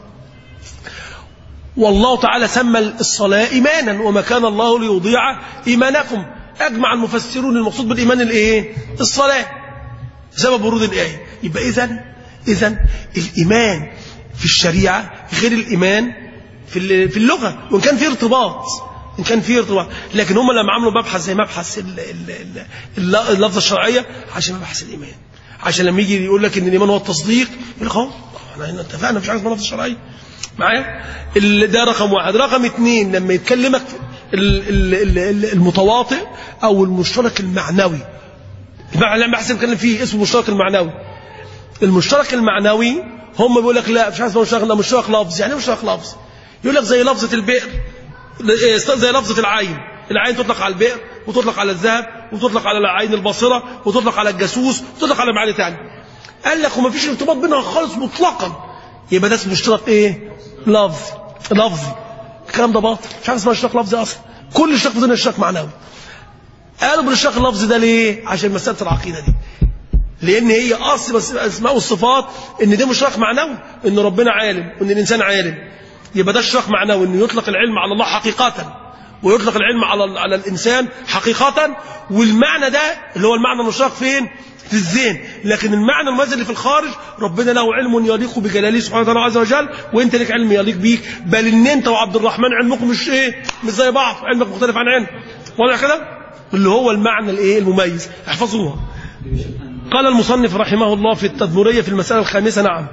والله تعالى سمى الصلاة إيمانا وما كان الله ليضيع إيمانكم أجمع المفسرون المقصود بالإيمان الإيه؟ الصلاة سبب ورود الآية يبقى إذن إذن الإيمان في الشريعة غير الإيمان في ال- في اللغة وإن كان في ارتباط إن كان في ارتباط لكن هم لما عملوا مبحث زي مبحث ال- ال- ال- الل- اللفظة الشرعية عشان مبحث الإيمان عشان لما يجي يقول لك إن الإيمان هو التصديق يقول لك أهو احنا هنا اتفقنا مفيش حاجة اسمها لفظة شرعية معايا ال- ده رقم واحد رقم اتنين لما يتكلمك ال- ال- ال- ال- المتواطئ او المشترك المعنوي المعنى اللي بحث نتكلم فيه اسمه المشترك المعنوي المشترك المعنوي هم بيقول لك لا مش عايز مشترك لا مشترك لفظ يعني ايه مشترك لفظ يقول لك زي لفظه البئر إيه، زي لفظه العين العين تطلق على البئر وتطلق على الذهب وتطلق على العين البصره وتطلق على الجاسوس وتطلق على معاني ثانيه قال لك وما فيش ارتباط بينها خالص مطلقا يبقى ده اسمه اشتراك ايه لفظ لفظي الكلام ده باطل مش عارف اسمها اشتراك لفظي اصلا كل اشتراك في الدنيا اشتراك معنوي قالوا بالاشتراك اللفظي ده ليه عشان مساله العقيده دي لان هي اصل بس الاسماء والصفات ان ده مشترك معنوي ان ربنا عالم وان الانسان عالم يبقى ده اشتراك معنوي انه يطلق العلم على الله حقيقه ويطلق العلم على على الانسان حقيقه والمعنى ده اللي هو المعنى المشترك فين في الذهن لكن المعنى المميز اللي في الخارج ربنا له علم يليق بجلاله سبحانه وتعالى عز وجل وانت لك علم يليق بيك بل ان انت وعبد الرحمن علمكم مش ايه مش زي بعض علمك مختلف عن علم واضح كده اللي هو المعنى الايه المميز احفظوها قال المصنف رحمه الله في التدمرية في المسألة الخامسة نعم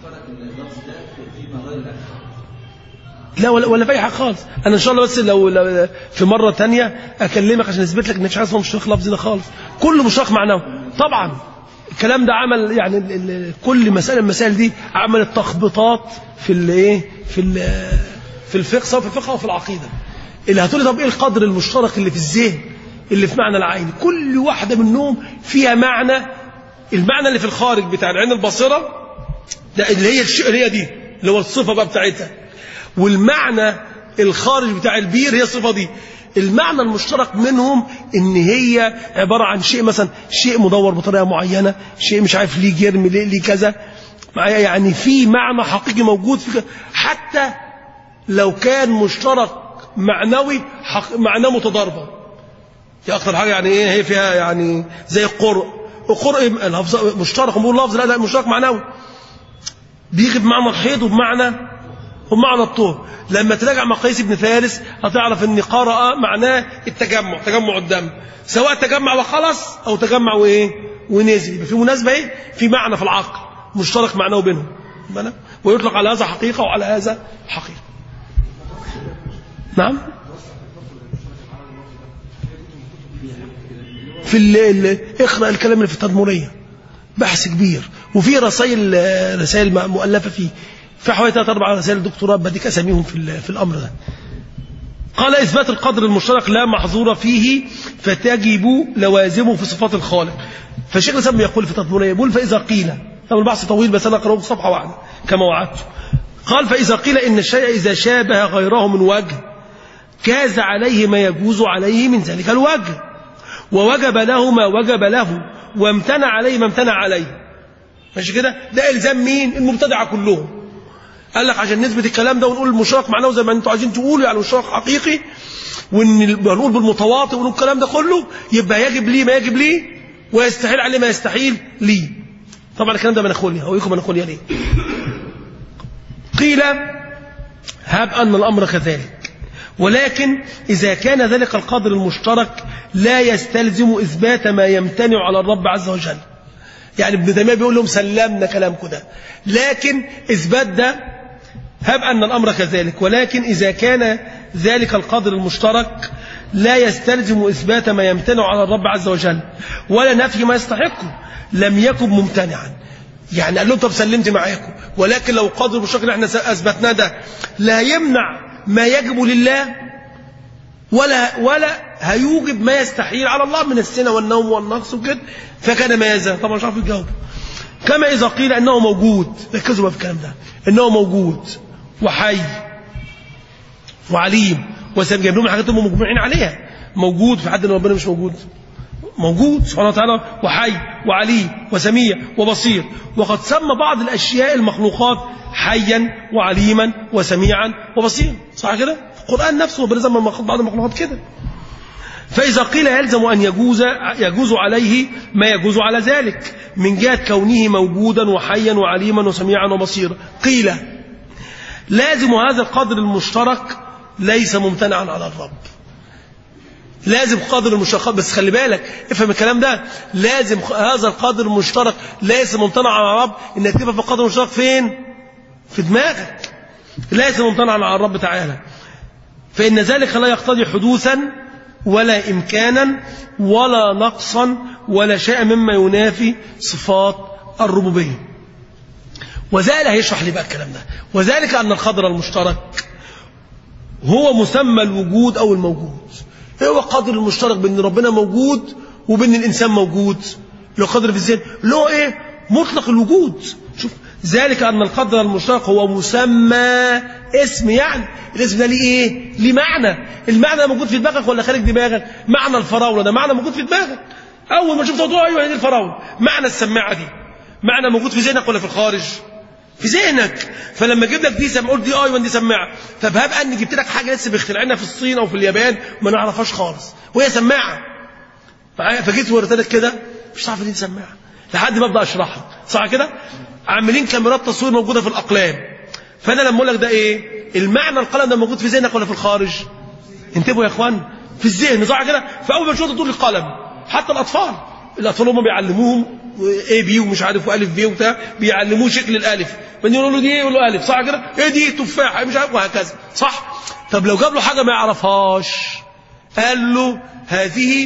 لا ولا, ولا في أي حاجة خالص أنا إن شاء الله بس لو, لو في مرة تانية أكلمك عشان أثبت لك إن مفيش حاجة اسمها مشترك لفظي ده خالص كله مشترك معنوي طبعا الكلام ده عمل يعني ال ال كل مسألة من المسائل دي عملت تخبيطات في الايه في ال في الفقه سواء في الفقه أو في العقيدة اللي هتقولي طب إيه القدر المشترك اللي في الذهن اللي في معنى العين كل واحدة منهم فيها معنى المعنى اللي في الخارج بتاع العين الباصرة ده اللي هي الشيء اللي هي دي اللي هو الصفة بقى بتاعتها والمعنى الخارج بتاع البير هي الصفة دي المعنى المشترك منهم ان هي عبارة عن شيء مثلا شيء مدور بطريقة معينة شيء مش عارف ليه جرم ليه, ليه كذا معايا يعني في معنى حقيقي موجود في كده. حتى لو كان مشترك معنوي حق معناه متضاربة دي اكتر حاجة يعني ايه هي فيها يعني زي القرء القرء لفظ مشترك بنقول لفظ لا ده مشترك معنوي بيجي بمعنى الحيض وبمعنى وبمعنى الطهر لما تراجع مقاييس ابن فارس هتعرف ان قرأ معناه التجمع تجمع الدم سواء تجمع وخلص او تجمع وايه ونزل يبقى في مناسبه ايه في معنى في العقل مشترك معناه بينهم بالك؟ ويطلق على هذا حقيقه وعلى هذا حقيقه نعم في ال ال اقرا الكلام اللي في التدمريه بحث كبير وفي رسائل رسائل مؤلفه فيه في حوالي ثلاث اربع رسائل دكتوراه بديك اساميهم في في الامر ده قال اثبات القدر المشترك لا محظور فيه فتجب لوازمه في صفات الخالق فالشيخ الاسلام يقول في تدمريه يقول فاذا قيل طبعا البحث طويل بس انا اقراه صفحه واحده كما وعدت قال فاذا قيل ان الشيء اذا شابه غيره من وجه جاز عليه ما يجوز عليه من ذلك الوجه ووجب له ما وجب له وامتنع عليه ما امتنع عليه ماشي كده ده الزام مين المبتدعه كلهم قال لك عشان نثبت الكلام ده ونقول المشترك معناه زي ما انتوا عايزين تقولوا يعني مشترك حقيقي ونقول بالمتواطئ ونقول الكلام ده كله يبقى يجب ليه ما يجب ليه ويستحيل عليه ما يستحيل ليه طبعا الكلام ده مناخوليا هوريكم مناخوليا ليه قيل هب ان الامر كذلك ولكن إذا كان ذلك القدر المشترك لا يستلزم إثبات ما يمتنع على الرب عز وجل يعني ابن تيميه بيقول لهم سلمنا كلامكم ده لكن اثبات ده هب ان الامر كذلك ولكن اذا كان ذلك القدر المشترك لا يستلزم اثبات ما يمتنع على الرب عز وجل ولا نفي ما يستحقه لم يكن ممتنعا يعني قال لهم طب سلمت معاكم ولكن لو قدر المشترك اللي احنا اثبتناه ده لا يمنع ما يجب لله ولا ولا هيوجب ما يستحيل على الله من السنة والنوم والنقص وكده فكان ماذا طبعا مش عارف يجاوب كما إذا قيل أنه موجود ركزوا بقى في الكلام ده أنه موجود وحي وعليم وسام جايب لهم الحاجات اللي هم مجموعين عليها موجود في حد ان ربنا مش موجود موجود سبحانه وتعالى وحي وعليم وسميع وبصير وقد سمى بعض الأشياء المخلوقات حيا وعليما وسميعا وبصيرا صح كده القرآن نفسه ربنا سمى بعض المخلوقات كده فإذا قيل يلزم أن يجوز يجوز عليه ما يجوز على ذلك من جهة كونه موجودا وحيا وعليما وسميعا وبصيرا قيل لازم هذا القدر المشترك ليس ممتنعا على الرب لازم قدر المشترك بس خلي بالك افهم الكلام ده لازم هذا القدر المشترك ليس ممتنع على الرب انك تفهم القدر المشترك فين في دماغك ليس ممتنعا على الرب تعالى فإن ذلك لا يقتضي حدوثا ولا إمكانا ولا نقصا ولا شيء مما ينافي صفات الربوبية وذلك هيشرح لي بقى الكلام ده وذلك أن القدر المشترك هو مسمى الوجود أو الموجود ايه هو القدر المشترك بين ربنا موجود وبين الإنسان موجود له قدر في الذهن له ايه مطلق الوجود شوف ذلك أن القدر المشترك هو مسمى اسم يعني الاسم ده ليه ايه ليه معنى المعنى ده موجود في دماغك ولا خارج دماغك معنى الفراولة ده معنى موجود في دماغك أول ما شفت موضوع أيوه هي دي الفراولة معنى السماعة دي معنى موجود في ذهنك ولا في الخارج في ذهنك فلما اجيب لك دي سماعه قلت دي ايوه دي سماعه طب هب ان جبت لك حاجه لسه بيخترعينها في الصين او في اليابان وما نعرفهاش خالص وهي سماعه معايا فجيت وريت لك كده مش عارف دي سماعه لحد ما ابدا اشرحها صح كده عاملين كاميرات تصوير موجوده في الاقلام فانا لما اقول لك ده ايه المعنى القلم ده موجود في ذهنك ولا في الخارج انتبهوا يا اخوان في الذهن صح كده فاول ما تشوف تقول القلم حتى الاطفال الاطفال هم بيعلموهم اي بي ومش عارف والف بي وبتاع بيعلموه شكل الالف من يقولوا له دي ايه يقول له الف صح كده ايه دي تفاحه مش عارف وهكذا صح طب لو جاب له حاجه ما يعرفهاش قال له هذه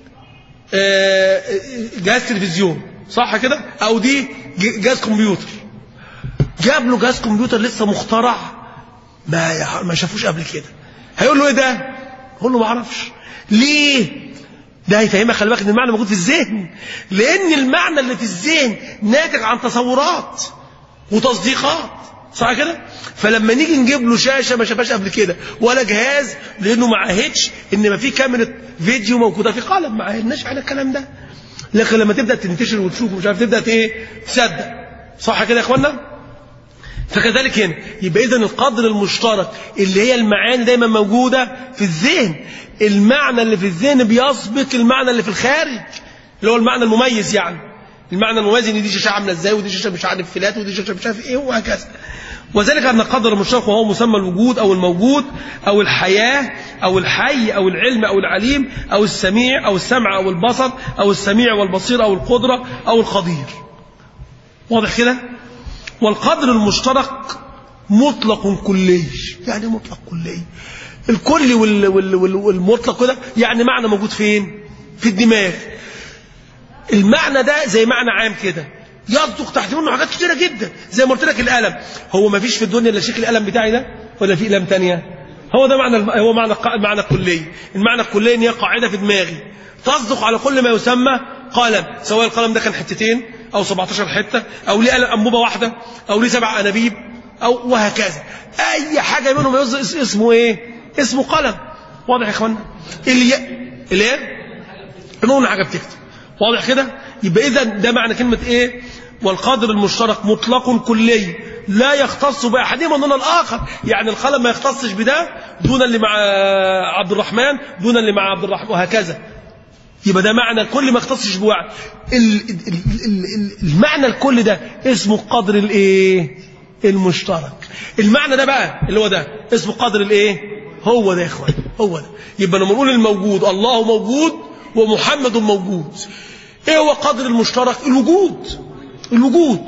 آه، جهاز تلفزيون صح كده او دي جهاز كمبيوتر جاب له جهاز كمبيوتر لسه مخترع ما يح- ما شافوش قبل كده هيقول له ايه ده يقول له ما اعرفش ليه ده هيفهمك خلي بالك ان المعنى موجود في الذهن لان المعنى اللي في الذهن ناتج عن تصورات وتصديقات صح كده فلما نيجي نجيب له شاشه ما شافهاش قبل كده ولا جهاز لانه ما عاهدش ان ما في كاميرا فيديو موجوده في قلم ما عاهدناش على الكلام ده لكن لما تبدا تنتشر وتشوف مش عارف تبدا ايه تصدق صح كده يا اخوانا فكذلك هنا يبقى اذا القدر المشترك اللي هي المعاني دايما موجوده في الذهن المعنى اللي في الذهن بيسبق المعنى اللي في الخارج اللي هو المعنى المميز يعني المعنى المميز ان دي شاشه عامله ازاي ودي شاشه مش عارف فلات ودي شاشه مش عارف ايه وهكذا وذلك ان القدر المشترك وهو مسمى الوجود او الموجود او الحياه او الحي او العلم او العليم او السميع او السمع او البصر او السميع والبصير او القدره او القدير واضح كده والقدر المشترك مطلق كلي يعني مطلق كلي الكلي وال وال وال والمطلق كده يعني معنى موجود فين في الدماغ المعنى ده زي معنى عام كده يصدق تحت منه حاجات كتيره جدا زي ما قلت لك القلم هو ما فيش في الدنيا الا شكل القلم بتاعي ده ولا في اقلام تانية هو ده معنى الم- هو معنى الق- المعنى الكلي المعنى الكلي ان هي قاعده في دماغي تصدق على كل ما يسمى قلم سواء القلم ده كان حتتين او 17 حته او ليه قلم انبوبه واحده او ليه سبع انابيب او وهكذا اي حاجه منهم يص- اس- اسمه ايه اسمه قلم واضح يا اخوانا اللي الايه نقول حاجه بتكتب واضح كده يبقى اذا ده معنى كلمه ايه والقدر المشترك مطلق كلي لا يختص باحدهما دون الاخر يعني القلم ما يختصش بده دون اللي مع عبد الرحمن دون اللي مع عبد الرحمن وهكذا يبقى ده معنى كل ما يختصش بواحد ال- ال- ال- ال- المعنى الكل ده اسمه قدر الايه المشترك المعنى ده بقى اللي هو ده اسمه قدر الايه هو ده يا اخوان هو ده يبقى لما نقول الموجود الله موجود ومحمد موجود ايه هو قدر المشترك الوجود الوجود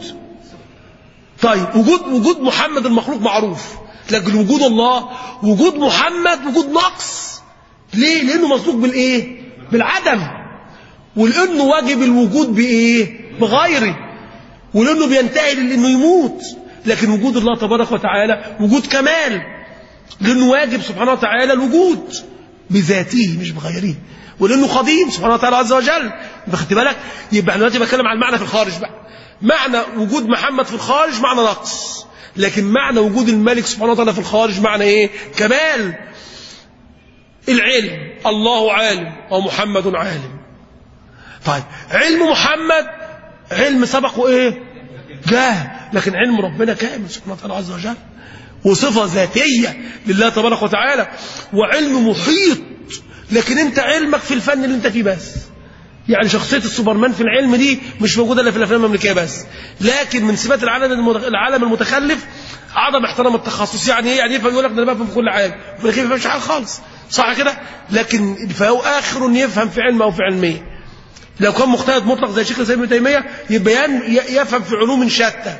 طيب وجود وجود محمد المخلوق معروف لكن وجود الله وجود محمد وجود نقص ليه لانه مسلوق بالايه بالعدم ولانه واجب الوجود بايه بغيره ولانه بينتهي لانه يموت لكن وجود الله تبارك وتعالى وجود كمال لانه واجب سبحانه وتعالى الوجود بذاته مش بغيره ولانه قديم سبحانه وتعالى عز وجل خدت بالك يبقى انا دلوقتي بتكلم عن المعنى في الخارج بقى معنى وجود محمد في الخارج معنى نقص لكن معنى وجود الملك سبحانه وتعالى في الخارج معنى ايه كمال العلم الله عالم ومحمد عالم طيب علم محمد علم سبقه ايه جاه لكن علم ربنا كامل سبحانه وتعالى عز وجل وصفة ذاتية لله تبارك وتعالى وعلم محيط لكن انت علمك في الفن اللي انت فيه بس يعني شخصية السوبرمان في العلم دي مش موجودة الا في الافلام الامريكيه بس لكن من صفات العالم العالم المتخلف عدم احترام التخصص يعني ايه يعني يفهم يقول لك ده انا بفهم في كل حاجه في الاخير ما بيفهمش حاجه خالص صح كده لكن فهو اخر يفهم في علم او في علميه لو كان مجتهد مطلق زي شيخ الاسلام ابن تيميه يبقى يفهم في علوم شتى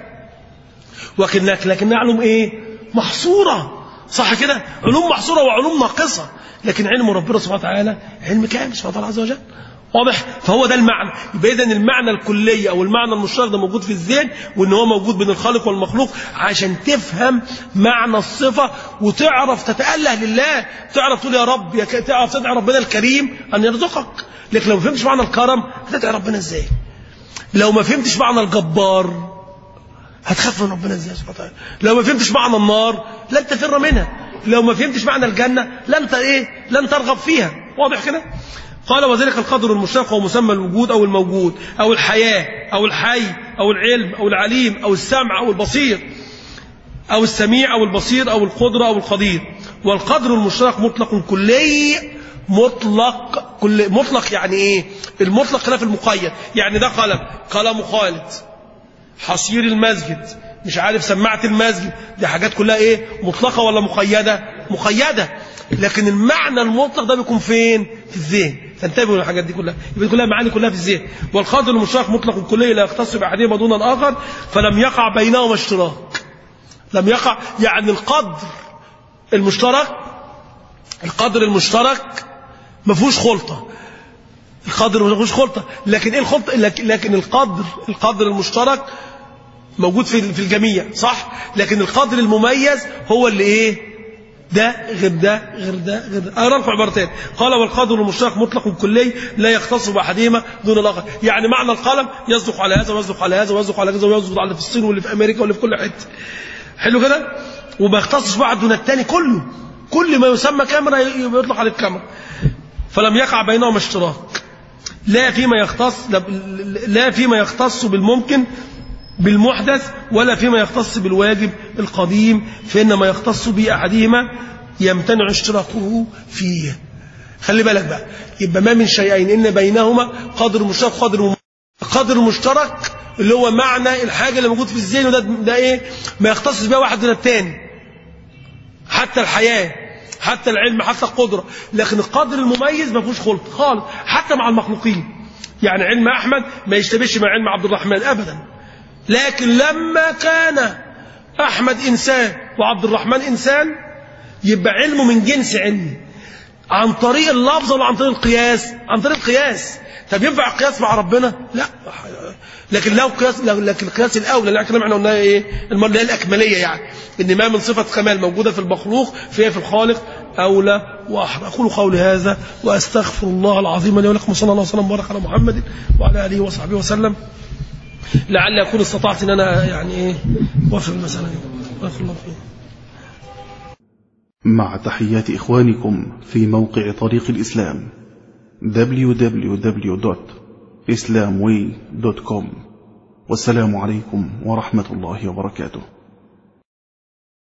لكن لكن علوم ايه محصوره صح كده علوم محصوره وعلوم ناقصه لكن علم ربنا سبحانه وتعالى علم كامل سبحانه وتعالى عز وجل واضح فهو ده المعنى يبقى اذا المعنى الكلي او المعنى المشترك ده موجود في الذهن وان هو موجود بين الخالق والمخلوق عشان تفهم معنى الصفه وتعرف تتاله لله تعرف تقول يا رب يا ك... تعرف تدعي ربنا الكريم ان يرزقك لكن لو ما فهمتش معنى الكرم هتدعي ربنا ازاي لو ما فهمتش معنى الجبار هتخاف من ربنا ازاي سبحانه وتعالى لو ما فهمتش معنى النار لن تفر منها لو ما فهمتش معنى الجنه لن ت... ايه لن ترغب فيها واضح كده قال وذلك القدر المشترك هو مسمى الوجود أو الموجود أو الحياة أو الحي أو العلم أو العليم أو السمع أو البصير أو السميع أو البصير أو القدرة أو القدير والقدر المشترك مطلق كلي مطلق كل مطلق يعني ايه المطلق خلاف المقيد يعني ده قلم قلم خالد حصير المسجد مش عارف سماعة المسجد دي حاجات كلها ايه مطلقة ولا مقيدة مقيدة لكن المعنى المطلق ده بيكون فين في الذهن تنتبهوا للحاجات دي كلها يبقى كلها معاني كلها في الذهن والقدر المشترك مطلق كلي لا يختص باحدهما دون الاخر فلم يقع بينهما اشتراك لم يقع يعني القدر المشترك القدر المشترك ما فيهوش خلطه القدر ما فيهوش خلطه لكن ايه الخلطه لكن القدر القدر المشترك موجود في في الجميع صح لكن القدر المميز هو اللي ايه ده غير ده غير ده غير ده اقرا لكم عبارتين قال والقدر المشترك مطلق كلي لا يختص باحدهما دون الاخر يعني معنى القلم يصدق على هذا ويصدق على هذا ويصدق على كذا ويصدق على في الصين واللي في امريكا واللي في كل حته حلو كده وما يختصش واحد دون الثاني كله كل ما يسمى كاميرا يطلق عليه الكاميرا فلم يقع بينهما اشتراك لا فيما يختص لا فيما يختص بالممكن بالمحدث ولا فيما يختص بالواجب القديم فإن ما يختص به أحدهما يمتنع اشتراكه فيه خلي بالك بقى يبقى ما من شيئين إن بينهما قدر مشترك قدر قدر مشترك اللي هو معنى الحاجة اللي موجود في الذهن وده ده إيه ما يختص بها واحد دون الثاني حتى الحياة حتى العلم حتى القدرة لكن القدر المميز ما فيهوش خلط خالص حتى مع المخلوقين يعني علم أحمد ما يشتبهش مع علم عبد الرحمن أبدا لكن لما كان أحمد إنسان وعبد الرحمن إنسان يبقى علمه من جنس علمي عن طريق اللفظ ولا عن طريق القياس عن طريق القياس طب ينفع القياس مع ربنا لا لكن لو قياس لكن القياس الاولى اللي احنا قلنا ايه المره اللي هي الاكمليه يعني ان ما من صفه كمال موجوده في المخلوق فهي في الخالق اولى واحرى اقول قولي هذا واستغفر الله العظيم لي ولكم صلى الله وسلم وبارك على محمد وعلى اله وصحبه وسلم لعل اكون استطعت ان انا يعني ايه وافق المساله دي بارك الله فيك مع تحيات إخوانكم في موقع طريق الإسلام www.islamway.com والسلام عليكم ورحمة الله وبركاته